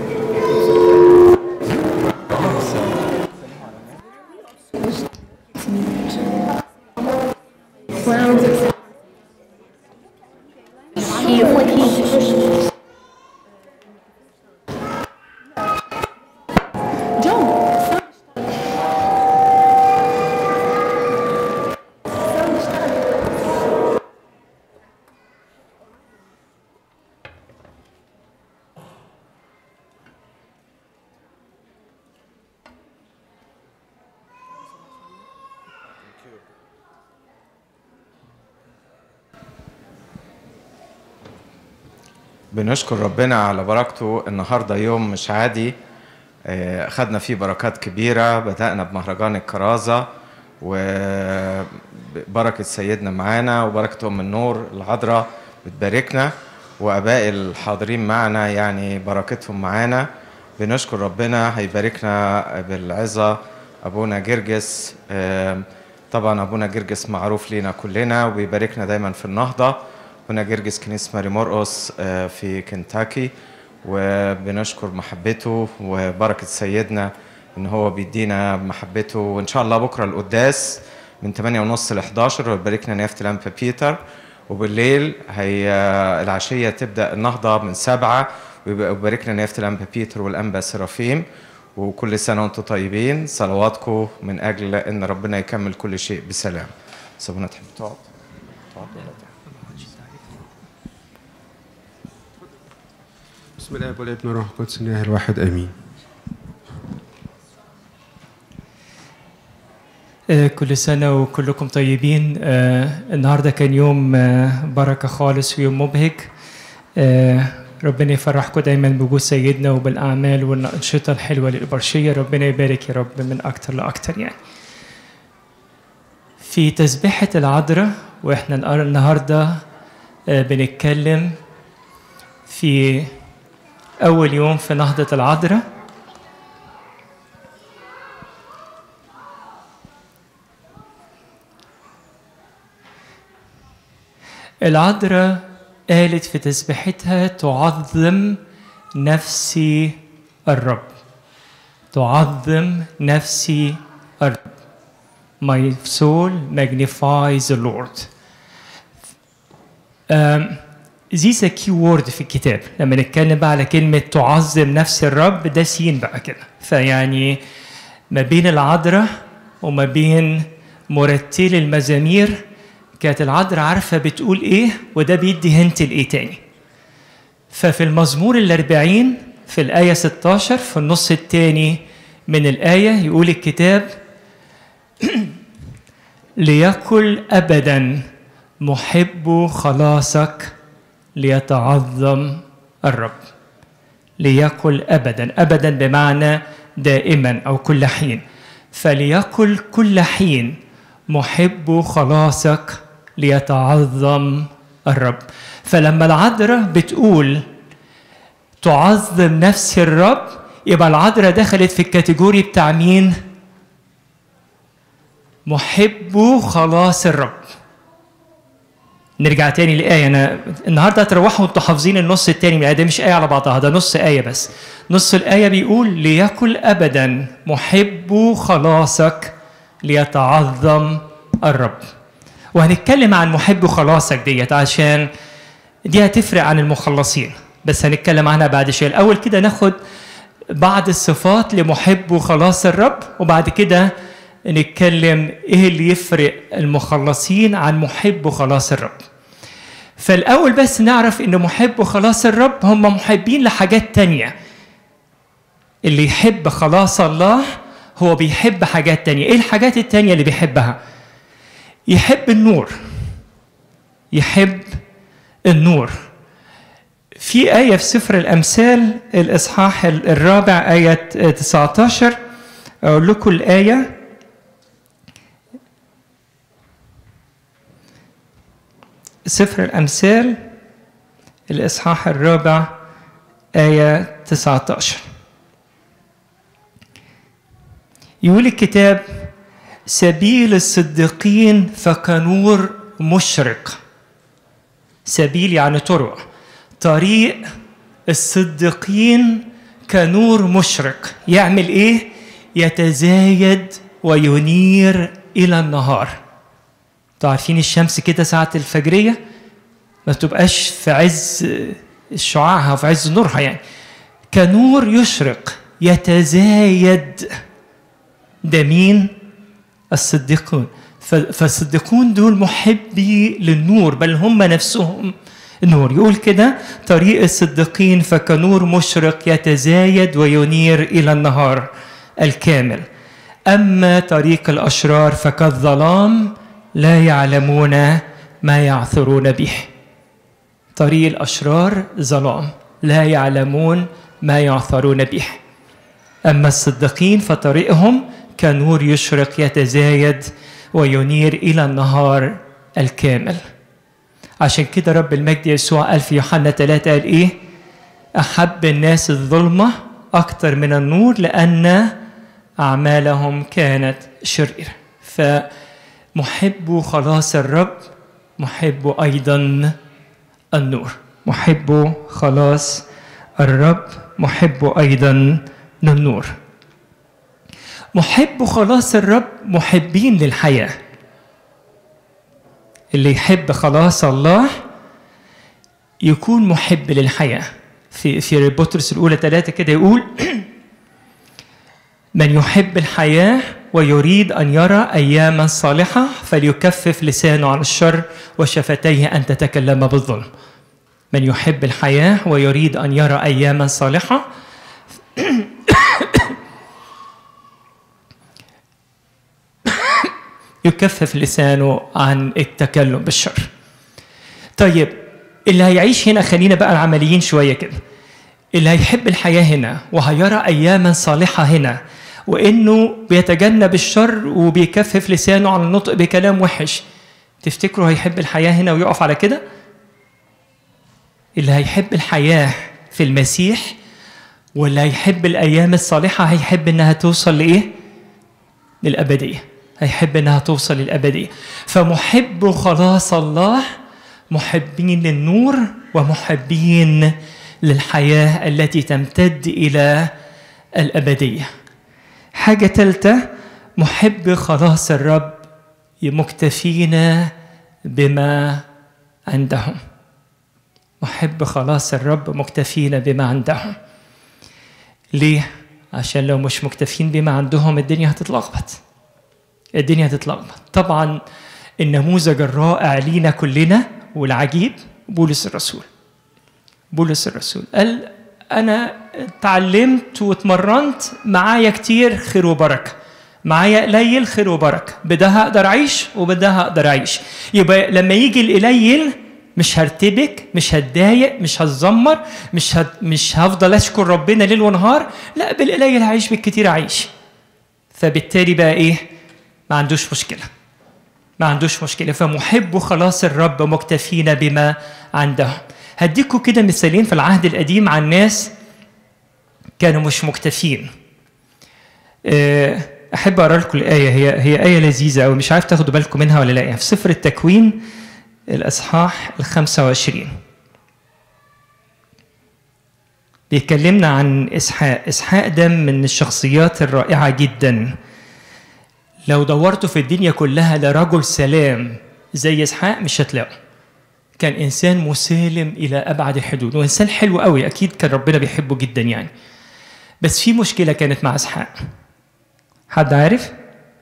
بنشكر ربنا على بركته النهارده يوم مش عادي آه، خدنا فيه بركات كبيرة بدأنا بمهرجان الكرازة وبركة سيدنا معانا وبركة أم النور العذراء بتباركنا وآباء الحاضرين معنا يعني بركتهم معانا بنشكر ربنا هيباركنا بالعظة أبونا جرجس آه، طبعا أبونا جرجس معروف لينا كلنا وبيباركنا دايما في النهضة هنا جرجس كنيسة ماري مرقس آه، في كنتاكي وبنشكر محبته وبركة سيدنا إن هو بيدينا محبته وإن شاء الله بكرة القداس من 8 ونص ل 11 ويباركنا نيافة لامبا بيتر وبالليل هي العشية تبدأ النهضة من سبعة ويباركنا نيافة لامبا بيتر والأنبا سرافيم وكل سنة وأنتم طيبين صلواتكم من أجل إن ربنا يكمل كل شيء بسلام سابونا تحب تقعد تقعد ولا تقعد؟
بسم الله والابن والروح القدس الاله الواحد امين
آه، كل سنة وكلكم طيبين آه، النهاردة كان يوم آه، بركة خالص ويوم مبهج آه، ربنا يفرحكم دايما بوجود سيدنا وبالأعمال والأنشطة الحلوة للإبرشية ربنا يبارك يا رب من أكتر لأكتر يعني في تسبيحة العذراء وإحنا النهار- النهاردة آه، بنتكلم في أول يوم في نهضة العذراء العذراء قالت في تسبيحتها تعظم نفسي الرب تعظم نفسي الرب My soul magnifies the Lord um, This is a key word في الكتاب لما نتكلم بقى على كلمة تعظم نفس الرب ده سين بقى كده فيعني ما بين العذراء وما بين مرتلي المزامير كانت العذراء عارفة بتقول إيه وده بيدي هنت لإيه تاني ففي المزمور الأربعين في الآية 16 في النص الثاني من الآية يقول الكتاب ليكن أبدا محب خلاصك ليتعظم الرب ليكن أبدا أبدا بمعنى دائما أو كل حين فليكن كل حين محب خلاصك ليتعظم الرب فلما العذراء بتقول تعظم نفس الرب يبقى العذراء دخلت في الكاتيجوري بتاع مين؟ محب خلاص الرب نرجع تاني للآية أنا النهاردة هتروحوا وأنتوا حافظين النص التاني من الآية ده مش آية على بعضها ده نص آية بس نص الآية بيقول ليكن أبدا محب خلاصك ليتعظم الرب وهنتكلم عن محب خلاصك ديت عشان دي هتفرق عن المخلصين بس هنتكلم عنها بعد شوية الأول كده ناخد بعض الصفات لمحب وخلاص الرب وبعد كده نتكلم ايه اللي يفرق المخلصين عن محب وخلاص الرب فالأول بس نعرف إن محب وخلاص الرب هم محبين لحاجات تانية اللي يحب خلاص الله هو بيحب حاجات تانية إيه الحاجات التانية اللي بيحبها يحب النور يحب النور في آية في سفر الأمثال الإصحاح الرابع آية 19 أقول لكم الآية سفر الأمثال الإصحاح الرابع آية 19 يقول الكتاب سبيل الصديقين فكنور مشرق سبيل يعني طرق طريق الصديقين كنور مشرق يعمل ايه يتزايد وينير الى النهار انتوا عارفين الشمس كده ساعة الفجرية ما تبقاش في عز شعاعها وفي عز نورها يعني كنور يشرق يتزايد ده مين؟ الصديقون فالصديقون دول محبي للنور بل هم نفسهم نور يقول كده طريق الصديقين فكنور مشرق يتزايد وينير إلى النهار الكامل أما طريق الأشرار فكالظلام لا يعلمون ما يعثرون به طريق الأشرار ظلام لا يعلمون ما يعثرون به أما الصديقين فطريقهم كنور يشرق يتزايد وينير إلى النهار الكامل عشان كده رب المجد يسوع قال في يوحنا 3 قال إيه أحب الناس الظلمة أكثر من النور لأن أعمالهم كانت شريرة فمحب خلاص الرب محب أيضا النور محب خلاص الرب محب أيضا النور محب خلاص الرب محبين للحياة اللي يحب خلاص الله يكون محب للحياة في في بطرس الأولى ثلاثة كده يقول من يحب الحياة ويريد أن يرى أياما صالحة فليكفف لسانه عن الشر وشفتيه أن تتكلم بالظلم من يحب الحياة ويريد أن يرى أياما صالحة يكفف لسانه عن التكلم بالشر طيب اللي هيعيش هنا خلينا بقى عمليين شوية كده اللي هيحب الحياة هنا وهيرى أياما صالحة هنا وإنه بيتجنب الشر وبيكفف لسانه عن النطق بكلام وحش تفتكروا هيحب الحياة هنا ويقف على كده؟ اللي هيحب الحياة في المسيح واللي هيحب الأيام الصالحة هيحب إنها توصل لإيه؟ للأبدية هيحب إنها توصل للأبدية فمحب خلاص الله محبين للنور ومحبين للحياة التي تمتد إلى الأبدية حاجة ثالثة محب خلاص الرب مكتفين بما عندهم محب خلاص الرب مكتفين بما عندهم ليه؟ عشان لو مش مكتفين بما عندهم الدنيا هتتلخبط الدنيا هتتلخبط طبعا النموذج الرائع لينا كلنا والعجيب بولس الرسول بولس الرسول قال انا اتعلمت واتمرنت معايا كتير خير وبركه معايا قليل خير وبركه بده هقدر اعيش وبده هقدر اعيش يبقى لما يجي القليل مش هرتبك مش هتضايق مش هتزمر مش هت... مش هفضل اشكر ربنا ليل ونهار لا بالقليل هعيش بالكتير اعيش فبالتالي بقى ايه ما عندوش مشكله ما عندوش مشكله فمحب خلاص الرب مكتفين بما عندهم هديكوا كده مثالين في العهد القديم عن ناس كانوا مش مكتفين احب اقرا لكم الايه هي هي ايه لذيذه قوي مش عارف تاخدوا بالكم منها ولا لا في سفر التكوين الاصحاح ال 25 بيكلمنا عن اسحاق اسحاق ده من الشخصيات الرائعه جدا لو دورتوا في الدنيا كلها لرجل سلام زي اسحاق مش هتلاقوا كان انسان مسالم الى ابعد الحدود وانسان حلو قوي اكيد كان ربنا بيحبه جدا يعني بس في مشكلة كانت مع إسحاق حد عارف؟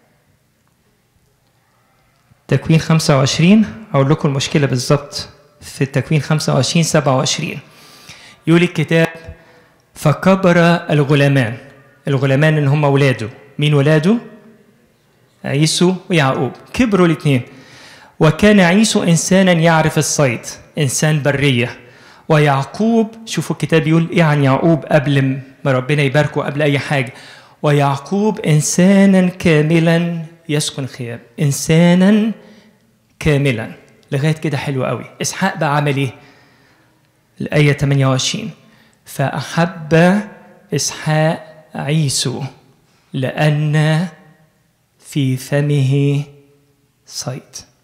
تكوين 25 أقول لكم المشكلة بالظبط في التكوين 25 27 يقول الكتاب فكبر الغلامان الغلامان اللي هم ولاده مين ولاده؟ عيسو ويعقوب كبروا الاثنين وكان عيسو إنسانا يعرف الصيد إنسان برية ويعقوب شوفوا الكتاب يقول إيه عن يعقوب قبل ما ربنا يباركه قبل أي حاجة ويعقوب إنسانا كاملا يسكن خيام إنسانا كاملا لغاية كده حلو قوي إسحاق بقى عمل إيه الآية 28 فأحب إسحاق عيسو لأن في فمه صيد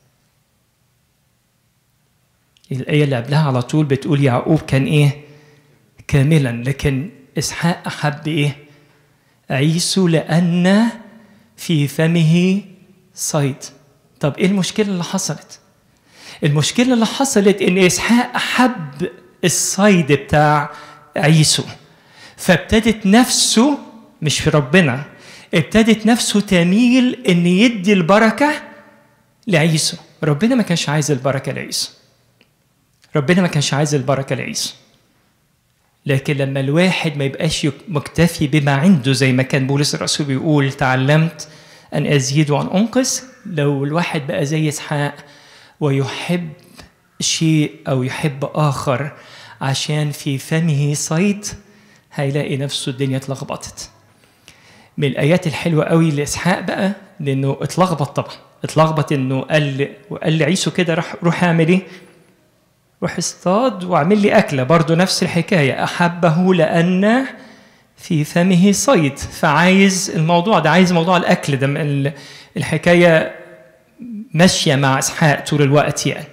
الآية اللي قبلها على طول بتقول يعقوب كان إيه؟ كاملا لكن إسحاق أحب إيه؟ عيسو لأن في فمه صيد طب إيه المشكلة اللي حصلت؟ المشكلة اللي حصلت إن إسحاق أحب الصيد بتاع عيسو فابتدت نفسه مش في ربنا ابتدت نفسه تميل إن يدي البركة لعيسو ربنا ما كانش عايز البركة لعيسو ربنا ما كانش عايز البركة لعيسو لكن لما الواحد ما يبقاش مكتفي بما عنده زي ما كان بولس الرسول بيقول تعلمت أن أزيد وأن أنقص لو الواحد بقى زي إسحاق ويحب شيء أو يحب آخر عشان في فمه صيد هيلاقي نفسه الدنيا اتلخبطت من الآيات الحلوة قوي لإسحاق بقى لأنه اتلخبط طبعا اتلخبط إنه قال وقال لعيسو كده راح روح اعمل إيه؟ روح اصطاد واعمل لي أكلة برضه نفس الحكاية أحبه لأن في فمه صيد فعايز الموضوع ده عايز موضوع الأكل ده الحكاية ماشية مع إسحاق طول الوقت يعني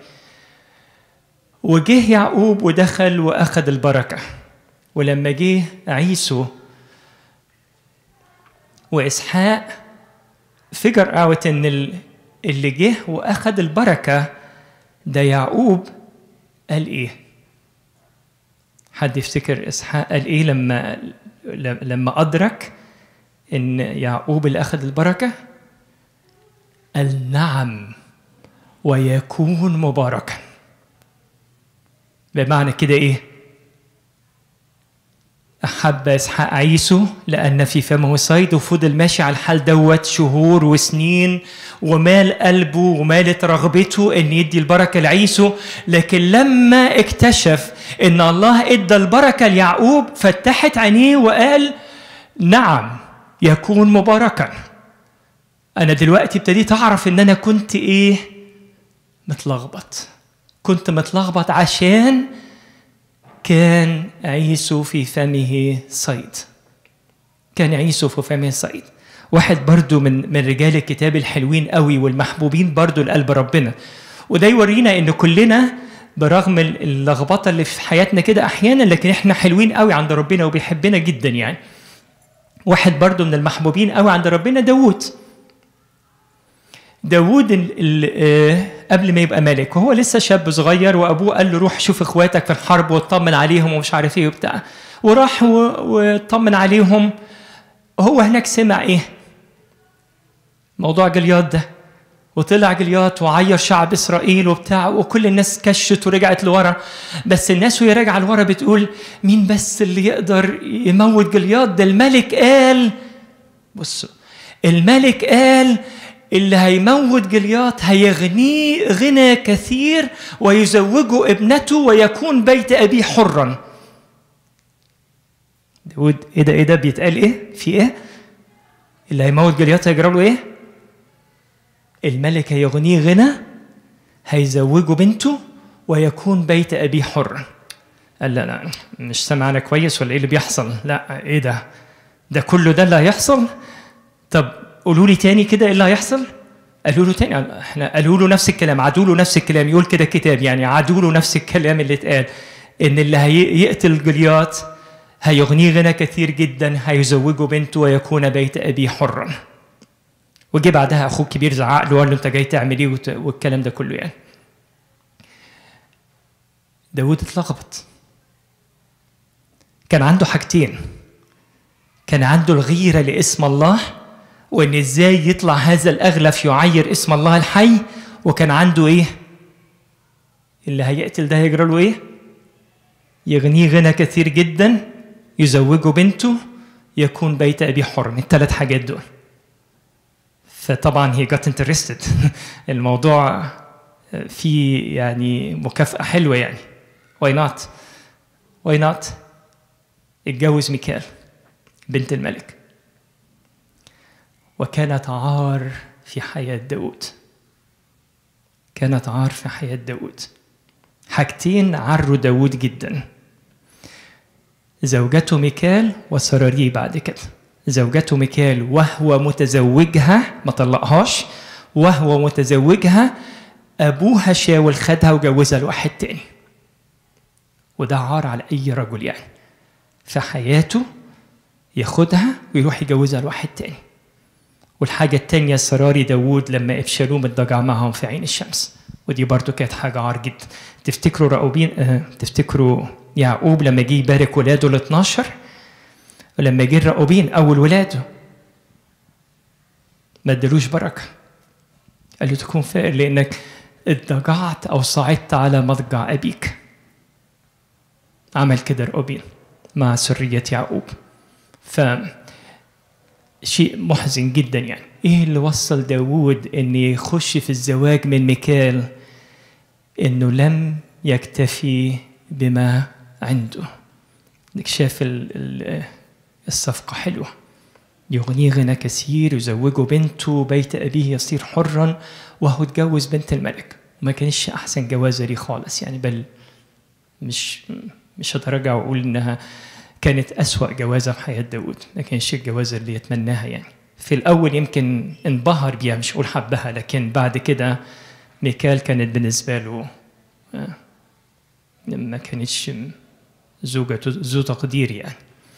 وجه يعقوب ودخل وأخذ البركة ولما جه عيسو وإسحاق فيجر اوت إن اللي جه وأخذ البركة ده يعقوب قال إيه؟ حد يفتكر إسحاق قال إيه لما لما أدرك إن يعقوب اللي أخذ البركة؟ قال نعم ويكون مباركا بمعنى كده إيه؟ أحب إسحاق عيسو لأن في فمه صيد وفضل ماشي على الحال دوت شهور وسنين ومال قلبه ومالت رغبته إن يدي البركة لعيسو لكن لما اكتشف إن الله إدى البركة ليعقوب فتحت عينيه وقال نعم يكون مباركا أنا دلوقتي ابتديت أعرف إن أنا كنت إيه متلخبط كنت متلخبط عشان كان عيسو في فمه صيد كان عيسو في فمه صيد واحد برضو من من رجال الكتاب الحلوين قوي والمحبوبين برضو لقلب ربنا وده يورينا ان كلنا برغم اللخبطه اللي في حياتنا كده احيانا لكن احنا حلوين قوي عند ربنا وبيحبنا جدا يعني واحد برضو من المحبوبين قوي عند ربنا داوود داوود ال ال قبل ما يبقى ملك وهو لسه شاب صغير وابوه قال له روح شوف اخواتك في الحرب واطمن عليهم ومش عارف ايه وبتاع وراح واطمن عليهم هو هناك سمع ايه موضوع جليات ده وطلع جليات وعير شعب اسرائيل وبتاع وكل الناس كشت ورجعت لورا بس الناس وهي راجعه لورا بتقول مين بس اللي يقدر يموت جليات ده الملك قال بصوا الملك قال اللي هيموت جليات هيغنيه غنى كثير ويزوجه ابنته ويكون بيت أبيه حرا داود ايه ده ايه ده بيتقال ايه في ايه اللي هيموت جليات هيجرى له ايه الملك هيغنيه غنى هيزوجه بنته ويكون بيت أبيه حرا قال لا لا مش سامع انا كويس ولا ايه اللي بيحصل لا ايه ده ده كله ده اللي هيحصل طب قولوا لي تاني كده ايه اللي هيحصل؟ قالوا له تاني احنا قالوا له نفس الكلام عادوا له نفس الكلام يقول كده الكتاب يعني عادوا له نفس الكلام اللي اتقال ان اللي هيقتل جليات هيغنيه غنى كثير جدا هيزوجه بنته ويكون بيت ابيه حرا وجه بعدها اخوه الكبير زعق له وقال له انت جاي تعمل ايه والكلام ده كله يعني داود اتلخبط كان عنده حاجتين كان عنده الغيرة لاسم الله وإن إزاي يطلع هذا الأغلف يعير اسم الله الحي وكان عنده إيه؟ اللي هيقتل ده هيجرى له إيه؟ يغنيه غنى كثير جدا يزوجه بنته يكون بيت أبي حرم الثلاث حاجات دول فطبعا هي جت انترستد الموضوع فيه يعني مكافأة حلوة يعني واي نوت واي نوت اتجوز ميكال بنت الملك وكانت عار في حياة داود كانت عار في حياة داود حاجتين عروا داود جدا زوجته ميكال وسراريه بعد كده زوجته ميكال وهو متزوجها ما طلقهاش وهو متزوجها أبوها شاول خدها وجوزها لواحد تاني وده عار على أي رجل يعني في حياته ياخدها ويروح يجوزها لواحد تاني والحاجة التانية سراري داوود لما أبشالوم اتضجع معهم في عين الشمس ودي برضو كانت حاجة عار جدا تفتكروا رأوبين اه تفتكروا يعقوب لما جه يبارك ولاده ال 12 ولما جه رأوبين أول ولاده ما ادالوش بركة قال له تكون فائر لأنك اتضجعت أو صعدت على مضجع أبيك عمل كده رأوبين مع سرية يعقوب ف شيء محزن جدا يعني ايه اللي وصل داوود ان يخش في الزواج من ميكال انه لم يكتفي بما عنده انك شاف الصفقة حلوة يغنيه غنى كثير يزوجه بنته بيت أبيه يصير حرا وهو اتجوز بنت الملك ما كانش أحسن جوازة ليه خالص يعني بل مش مش هتراجع وأقول إنها كانت أسوأ جوازة في حياة داود ما كانش الجوازة اللي يتمناها يعني في الأول يمكن انبهر بيها مش أقول حبها لكن بعد كده ميكال كانت بالنسبة له ما كانتش زوجة ذو تقدير يعني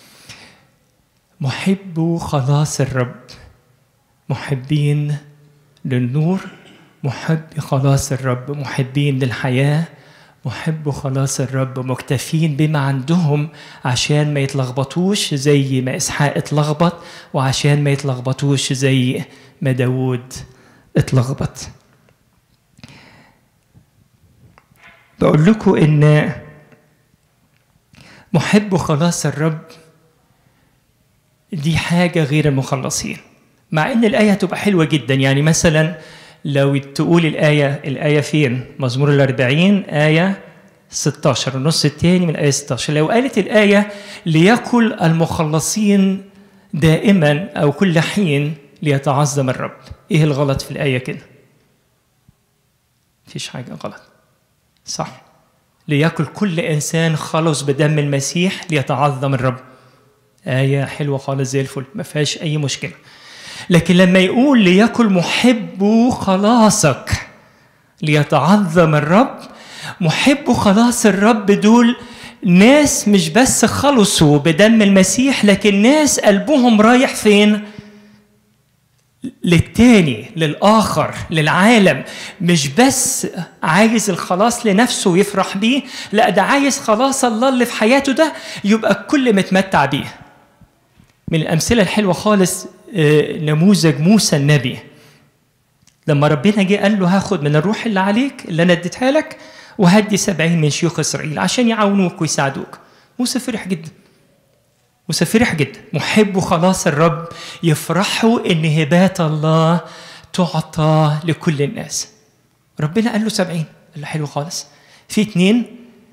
محب خلاص الرب محبين للنور محب خلاص الرب محبين للحياه محب خلاص الرب مكتفين بما عندهم عشان ما يتلخبطوش زي ما إسحاق اتلخبط وعشان ما يتلخبطوش زي ما داود اتلخبط بقول لكم إن محب خلاص الرب دي حاجة غير المخلصين مع إن الآية هتبقى حلوة جدا يعني مثلا لو تقول الآية الآية فين؟ مزمور الأربعين آية 16 النص الثاني من آية 16 لو قالت الآية ليكن المخلصين دائما أو كل حين ليتعظم الرب إيه الغلط في الآية كده؟ مفيش حاجة غلط صح ليأكل كل إنسان خلص بدم المسيح ليتعظم الرب آية حلوة خالص زي الفل ما فيهاش أي مشكلة لكن لما يقول ليكن محب خلاصك ليتعظم الرب محب خلاص الرب دول ناس مش بس خلصوا بدم المسيح لكن ناس قلبهم رايح فين للتاني للآخر للعالم مش بس عايز الخلاص لنفسه ويفرح بيه لا ده عايز خلاص الله اللي في حياته ده يبقى الكل متمتع بيه من الأمثلة الحلوة خالص نموذج موسى النبي لما ربنا جه قال له هاخد من الروح اللي عليك اللي انا اديتها لك وهدي سبعين من شيوخ اسرائيل عشان يعاونوك ويساعدوك موسى فرح جدا موسى فرح جدا محب خلاص الرب يفرحوا ان هبات الله تعطى لكل الناس ربنا قال له سبعين قال له حلو خالص في اتنين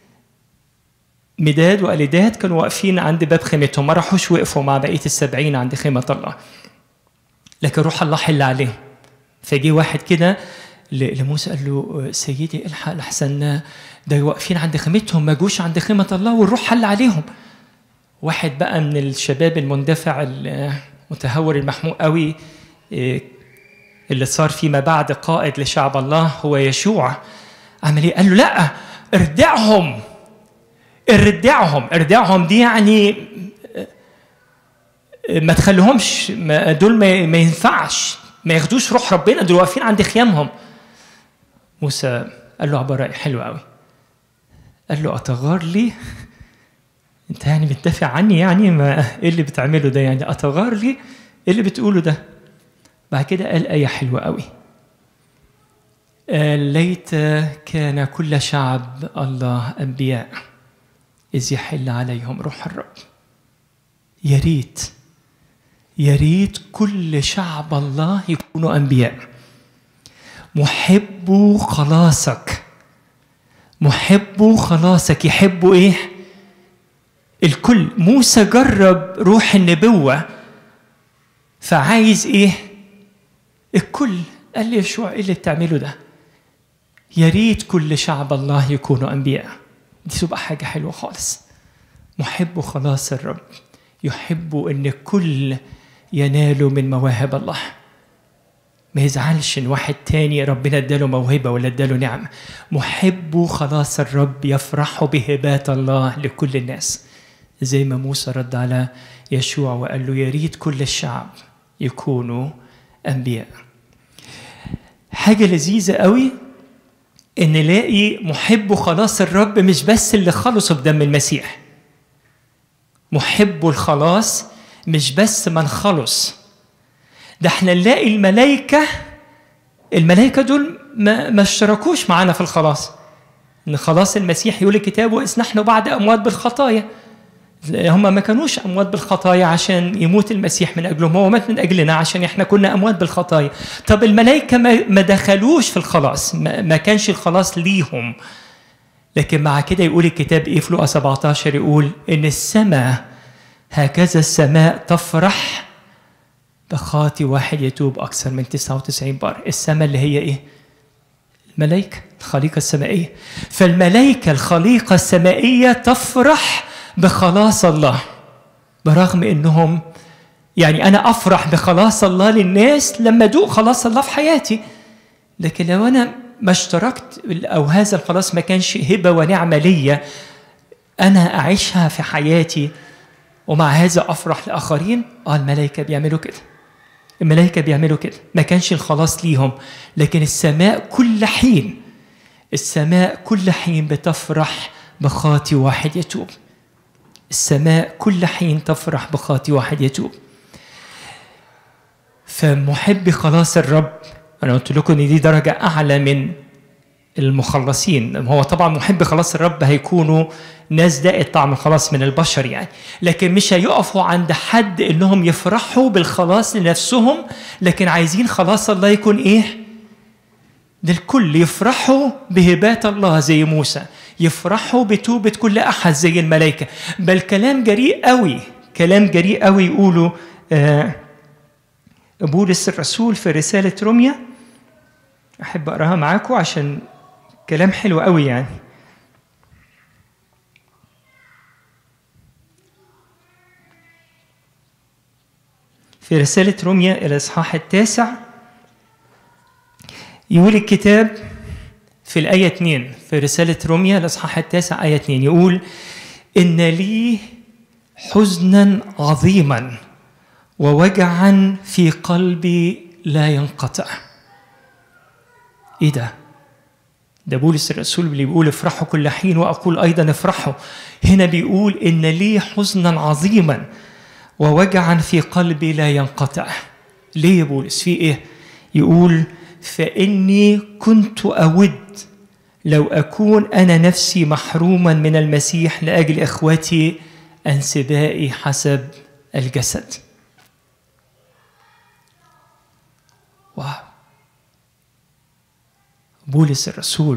مداد وأليداد كانوا واقفين عند باب خيمتهم ما راحوش وقفوا مع بقية السبعين عند خيمة الله لكن روح الله حل عليهم فجي واحد كده لموسى قال له سيدي الحق لحسن ده واقفين عند خيمتهم ما جوش عند خيمة الله والروح حل عليهم واحد بقى من الشباب المندفع المتهور المحموق قوي اللي صار فيما بعد قائد لشعب الله هو يشوع عمل ايه؟ قال له لا اردعهم اردعهم اردعهم دي يعني ما تخليهمش دول ما ينفعش ما ياخدوش روح ربنا دول واقفين عند خيامهم موسى قال له عبارة حلوة قوي قال له أتغار لي انت يعني بتدافع عني يعني ما ايه اللي بتعمله ده يعني اتغار لي ايه اللي بتقوله ده بعد كده قال آية حلوة قوي قال ليت كان كل شعب الله أنبياء إذ يحل عليهم روح الرب يا ريت يا ريت كل شعب الله يكونوا أنبياء محبوا خلاصك محبوا خلاصك يحبوا إيه؟ الكل موسى جرب روح النبوة فعايز إيه؟ الكل قال لي يشوع إيه اللي بتعمله ده؟ يا ريت كل شعب الله يكونوا أنبياء دي تبقى حاجة حلوة خالص محبوا خلاص الرب يحبوا ان الكل ينالوا من مواهب الله ما يزعلش ان واحد تاني ربنا اداله موهبه ولا اداله نعمه محبوا خلاص الرب يفرحوا بهبات الله لكل الناس زي ما موسى رد على يشوع وقال له يا ريت كل الشعب يكونوا انبياء حاجه لذيذه قوي ان نلاقي محبوا خلاص الرب مش بس اللي خلصوا بدم المسيح محبوا الخلاص مش بس من خلص ده احنا نلاقي الملائكة الملائكة دول ما, ما اشتركوش معانا في الخلاص ان خلاص المسيح يقول الكتاب وإذ نحن بعد أموات بالخطايا هم ما كانوش أموات بالخطايا عشان يموت المسيح من أجلهم هو مات من أجلنا عشان إحنا كنا أموات بالخطايا طب الملائكة ما, ما دخلوش في الخلاص ما, ما كانش الخلاص ليهم لكن مع كده يقول الكتاب إيه في لقا 17 يقول إن السماء هكذا السماء تفرح بخاطي واحد يتوب أكثر من 99 بار السماء اللي هي إيه؟ الملائكة الخليقة السمائية فالملائكة الخليقة السمائية تفرح بخلاص الله برغم انهم يعني انا افرح بخلاص الله للناس لما ادوق خلاص الله في حياتي لكن لو انا ما اشتركت او هذا الخلاص ما كانش هبه ونعمه ليا انا اعيشها في حياتي ومع هذا افرح لاخرين اه الملائكه بيعملوا كده الملائكه بيعملوا كده ما كانش الخلاص ليهم لكن السماء كل حين السماء كل حين بتفرح بخاطي واحد يتوب السماء كل حين تفرح بخاطي واحد يتوب فمحبي خلاص الرب انا قلت لكم ان دي درجه اعلى من المخلصين هو طبعا محب خلاص الرب هيكونوا ناس داقت طعم الخلاص من البشر يعني لكن مش هيقفوا عند حد انهم يفرحوا بالخلاص لنفسهم لكن عايزين خلاص الله يكون ايه للكل يفرحوا بهبات الله زي موسى يفرحوا بتوبة كل أحد زي الملائكة بل كلام جريء قوي كلام جريء قوي يقولوا آه بولس الرسول في رسالة روميا أحب أقراها معاكم عشان كلام حلو قوي يعني في رسالة روميا الإصحاح التاسع يقول الكتاب في الآية 2 في رسالة روميا الإصحاح التاسع آية 2 يقول إن لي حزنا عظيما ووجعا في قلبي لا ينقطع إيه ده؟ ده بولس الرسول اللي بيقول افرحوا كل حين وأقول أيضا افرحوا هنا بيقول إن لي حزنا عظيما ووجعا في قلبي لا ينقطع ليه يا بولس في إيه؟ يقول فإني كنت أود لو أكون أنا نفسي محروما من المسيح لأجل إخوتي أنسبائي حسب الجسد واو بولس الرسول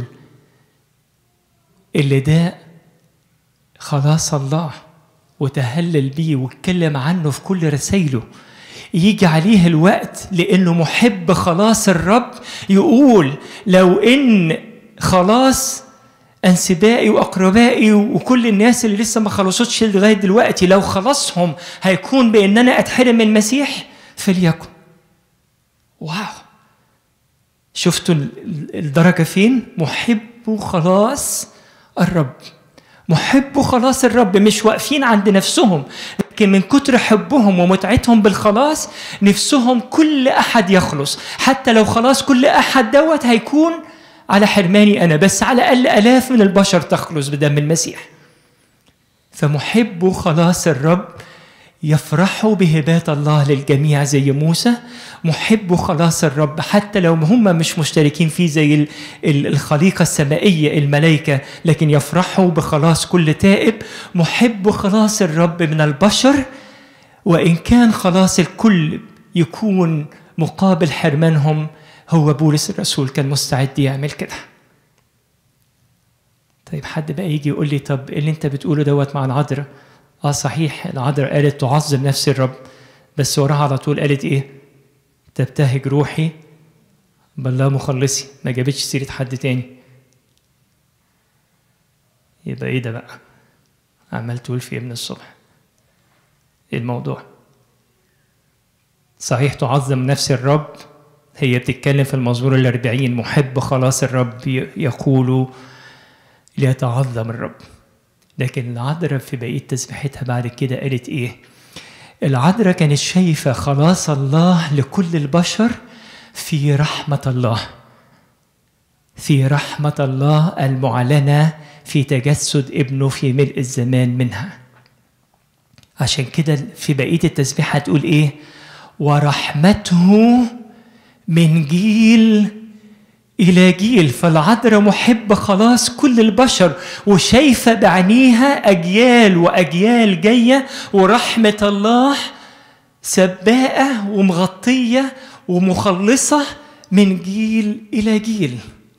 اللي ده خلاص الله وتهلل بيه واتكلم عنه في كل رسائله يجي عليه الوقت لانه محب خلاص الرب يقول لو ان خلاص انسبائي واقربائي وكل الناس اللي لسه ما خلصتش لغايه دلوقتي لو خلصهم هيكون بان انا اتحرم من المسيح فليكن واو شفتوا الدرجه فين محب خلاص الرب محب خلاص الرب مش واقفين عند نفسهم لكن من كتر حبهم ومتعتهم بالخلاص نفسهم كل احد يخلص حتى لو خلاص كل احد دوت هيكون على حرماني انا بس على الاقل الاف من البشر تخلص بدم المسيح فمحبوا خلاص الرب يفرحوا بهبات الله للجميع زي موسى محبوا خلاص الرب حتى لو هم مش مشتركين فيه زي ال- ال- الخليقة السمائية الملائكة لكن يفرحوا بخلاص كل تائب محبوا خلاص الرب من البشر وإن كان خلاص الكل يكون مقابل حرمانهم هو بولس الرسول كان مستعد يعمل كده طيب حد بقى يجي يقول لي طب اللي انت بتقوله دوت مع العذراء اه صحيح العذراء قالت تعظم نفس الرب بس وراها على طول قالت ايه تبتهج روحي بالله مخلصي ما جابتش سيرة حد تاني يبقى ايه ده بقى عمال تقول في ايه من الصبح ايه الموضوع صحيح تعظم نفس الرب هي بتتكلم في المزمور الأربعين محب خلاص الرب ي- يقول ليتعظم الرب لكن العذراء في بقية تسبيحتها بعد كده قالت إيه العذراء كانت شايفة خلاص الله لكل البشر في رحمة الله في رحمة الله المعلنة في تجسد ابنه في ملء الزمان منها عشان كده في بقية التسبيح هتقول إيه ورحمته من جيل إلى جيل فالعذراء محبة خلاص كل البشر وشايفة بعينيها أجيال وأجيال جاية ورحمة الله سباقة ومغطية ومخلصة من جيل إلى جيل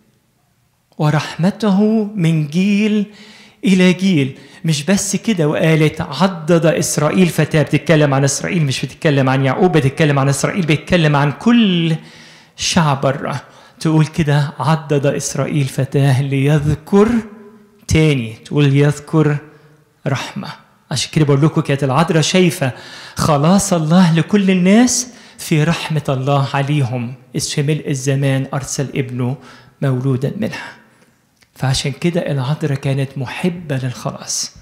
ورحمته من جيل إلى جيل مش بس كده وقالت عضد إسرائيل فتاة بتتكلم عن إسرائيل مش بتتكلم عن يعقوب بتتكلم عن إسرائيل بتتكلم عن كل شعب الرب تقول كده عضد إسرائيل فتاة ليذكر تاني تقول يذكر رحمة عشان كده بقول لكم كانت العذراء شايفة خلاص الله لكل الناس في رحمة الله عليهم إذ في ملء الزمان أرسل ابنه مولودا منها فعشان كده العذراء كانت محبة للخلاص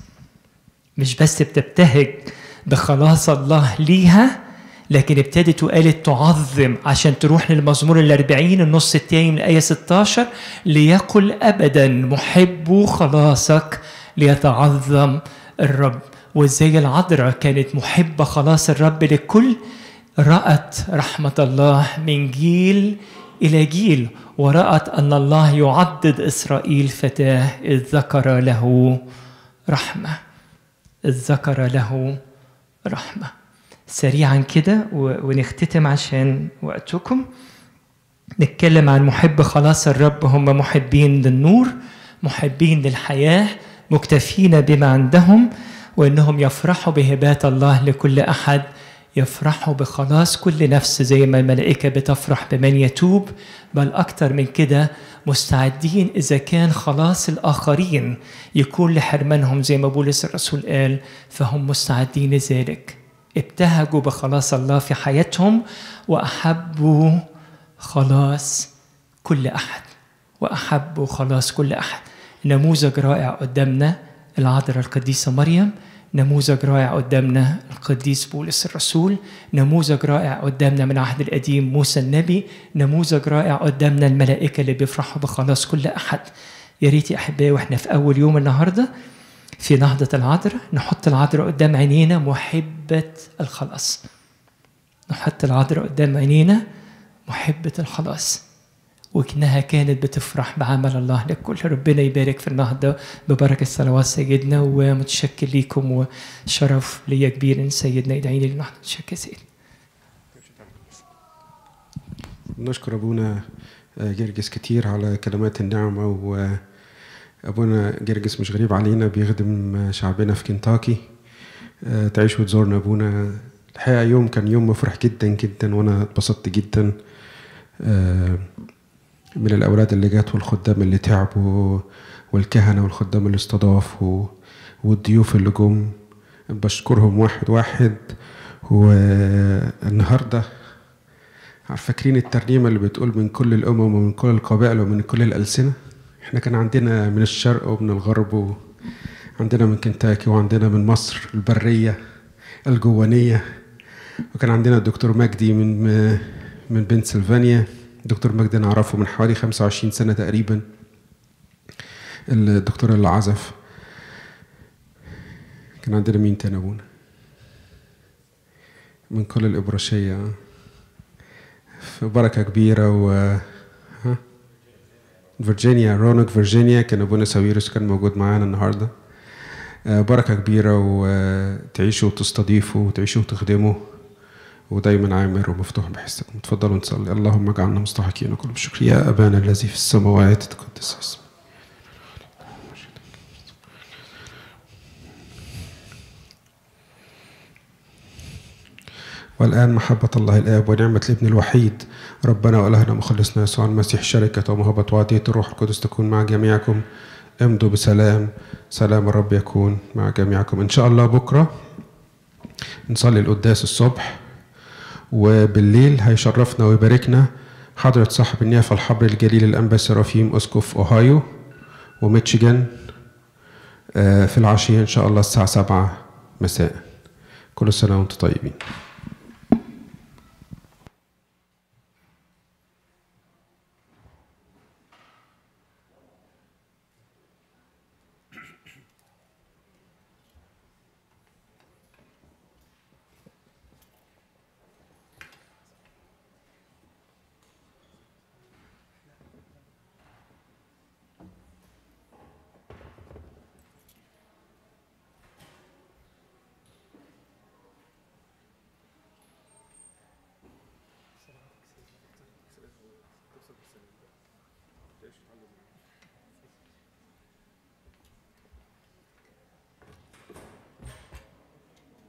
مش بس بتبتهج بخلاص الله ليها لكن ابتدت وقالت تعظم عشان تروح للمزمور الأربعين النص التاني من الآية 16 ليقل أبدا محب خلاصك ليتعظم الرب وازاي العذراء كانت محبة خلاص الرب للكل رأت رحمة الله من جيل إلى جيل ورأت أن الله يعضد إسرائيل فتاة إذ ذكر له رحمة إذ ذكر له رحمة سريعا كده و- ونختتم عشان وقتكم نتكلم عن محب خلاص الرب هم محبين للنور محبين للحياة مكتفين بما عندهم وإنهم يفرحوا بهبات الله لكل أحد يفرحوا بخلاص كل نفس زي ما الملائكة بتفرح بمن يتوب بل أكتر من كده مستعدين إذا كان خلاص الآخرين يكون لحرمانهم زي ما بولس الرسول قال فهم مستعدين لذلك ابتهجوا بخلاص الله في حياتهم وأحبوا خلاص كل أحد وأحبوا خلاص كل أحد نموذج رائع قدامنا العذراء القديسة مريم نموذج رائع قدامنا القديس بولس الرسول نموذج رائع قدامنا من العهد القديم موسى النبي نموذج رائع قدامنا الملائكة اللي بيفرحوا بخلاص كل أحد يا ريت يا أحبائي وإحنا في أول يوم النهاردة في نهضة العذراء نحط العذراء قدام عينينا محبة الخلاص نحط العذراء قدام عينينا محبة الخلاص وكأنها كانت بتفرح بعمل الله للكل ربنا يبارك في النهضة ببركة صلوات سيدنا ومتشكر ليكم وشرف ليا كبير ان سيدنا يدعي لي للنهضة متشكر سيدنا
نشكر أبونا جرجس كتير على كلمات النعمة وأبونا جرجس مش غريب علينا بيخدم شعبنا في كنتاكي آه، تعيش وتزورنا أبونا الحقيقة يوم كان يوم مفرح جدا جدا وأنا اتبسطت جدا آه، من الأولاد اللي جات والخدام اللي تعبوا والكهنة والخدام اللي استضافوا والضيوف اللي جم بشكرهم واحد واحد والنهارده فاكرين الترنيمة اللي بتقول من كل الأمم ومن كل القبائل ومن كل الألسنة احنا كان عندنا من الشرق ومن الغرب وعندنا من كنتاكي وعندنا من مصر البرية الجوانية وكان عندنا الدكتور مجدي من من بنسلفانيا الدكتور مجدي نعرفه من حوالي 25 سنة تقريبا الدكتور اللي عزف كان عندنا مين تاني ابونا من كل الإبراشية آه. في بركة كبيرة و ها فيرجينيا رونق فيرجينيا كان ابونا ساويرس كان موجود معانا النهارده آه، بركة كبيرة وتعيشوا وتستضيفوا وتعيشوا وتخدموا ودايما عامر ومفتوح بحسكم تفضلوا نصلي اللهم اجعلنا مستحقين وكل بالشكر يا أبانا الذي في السماوات تقدس اسمك والآن محبة الله الآب ونعمة الابن الوحيد ربنا وإلهنا مخلصنا يسوع المسيح شركة ومهبة وعطية الروح القدس تكون مع جميعكم امضوا بسلام سلام الرب يكون مع جميعكم إن شاء الله بكرة نصلي القداس الصبح وبالليل هيشرفنا ويباركنا حضرة صاحب النيافة الحبر الجليل الأنبا سرافيم أسقف أوهايو وميتشيجان آه، في العشية إن شاء الله الساعة سبعة مساء كل سنة وأنتم طيبين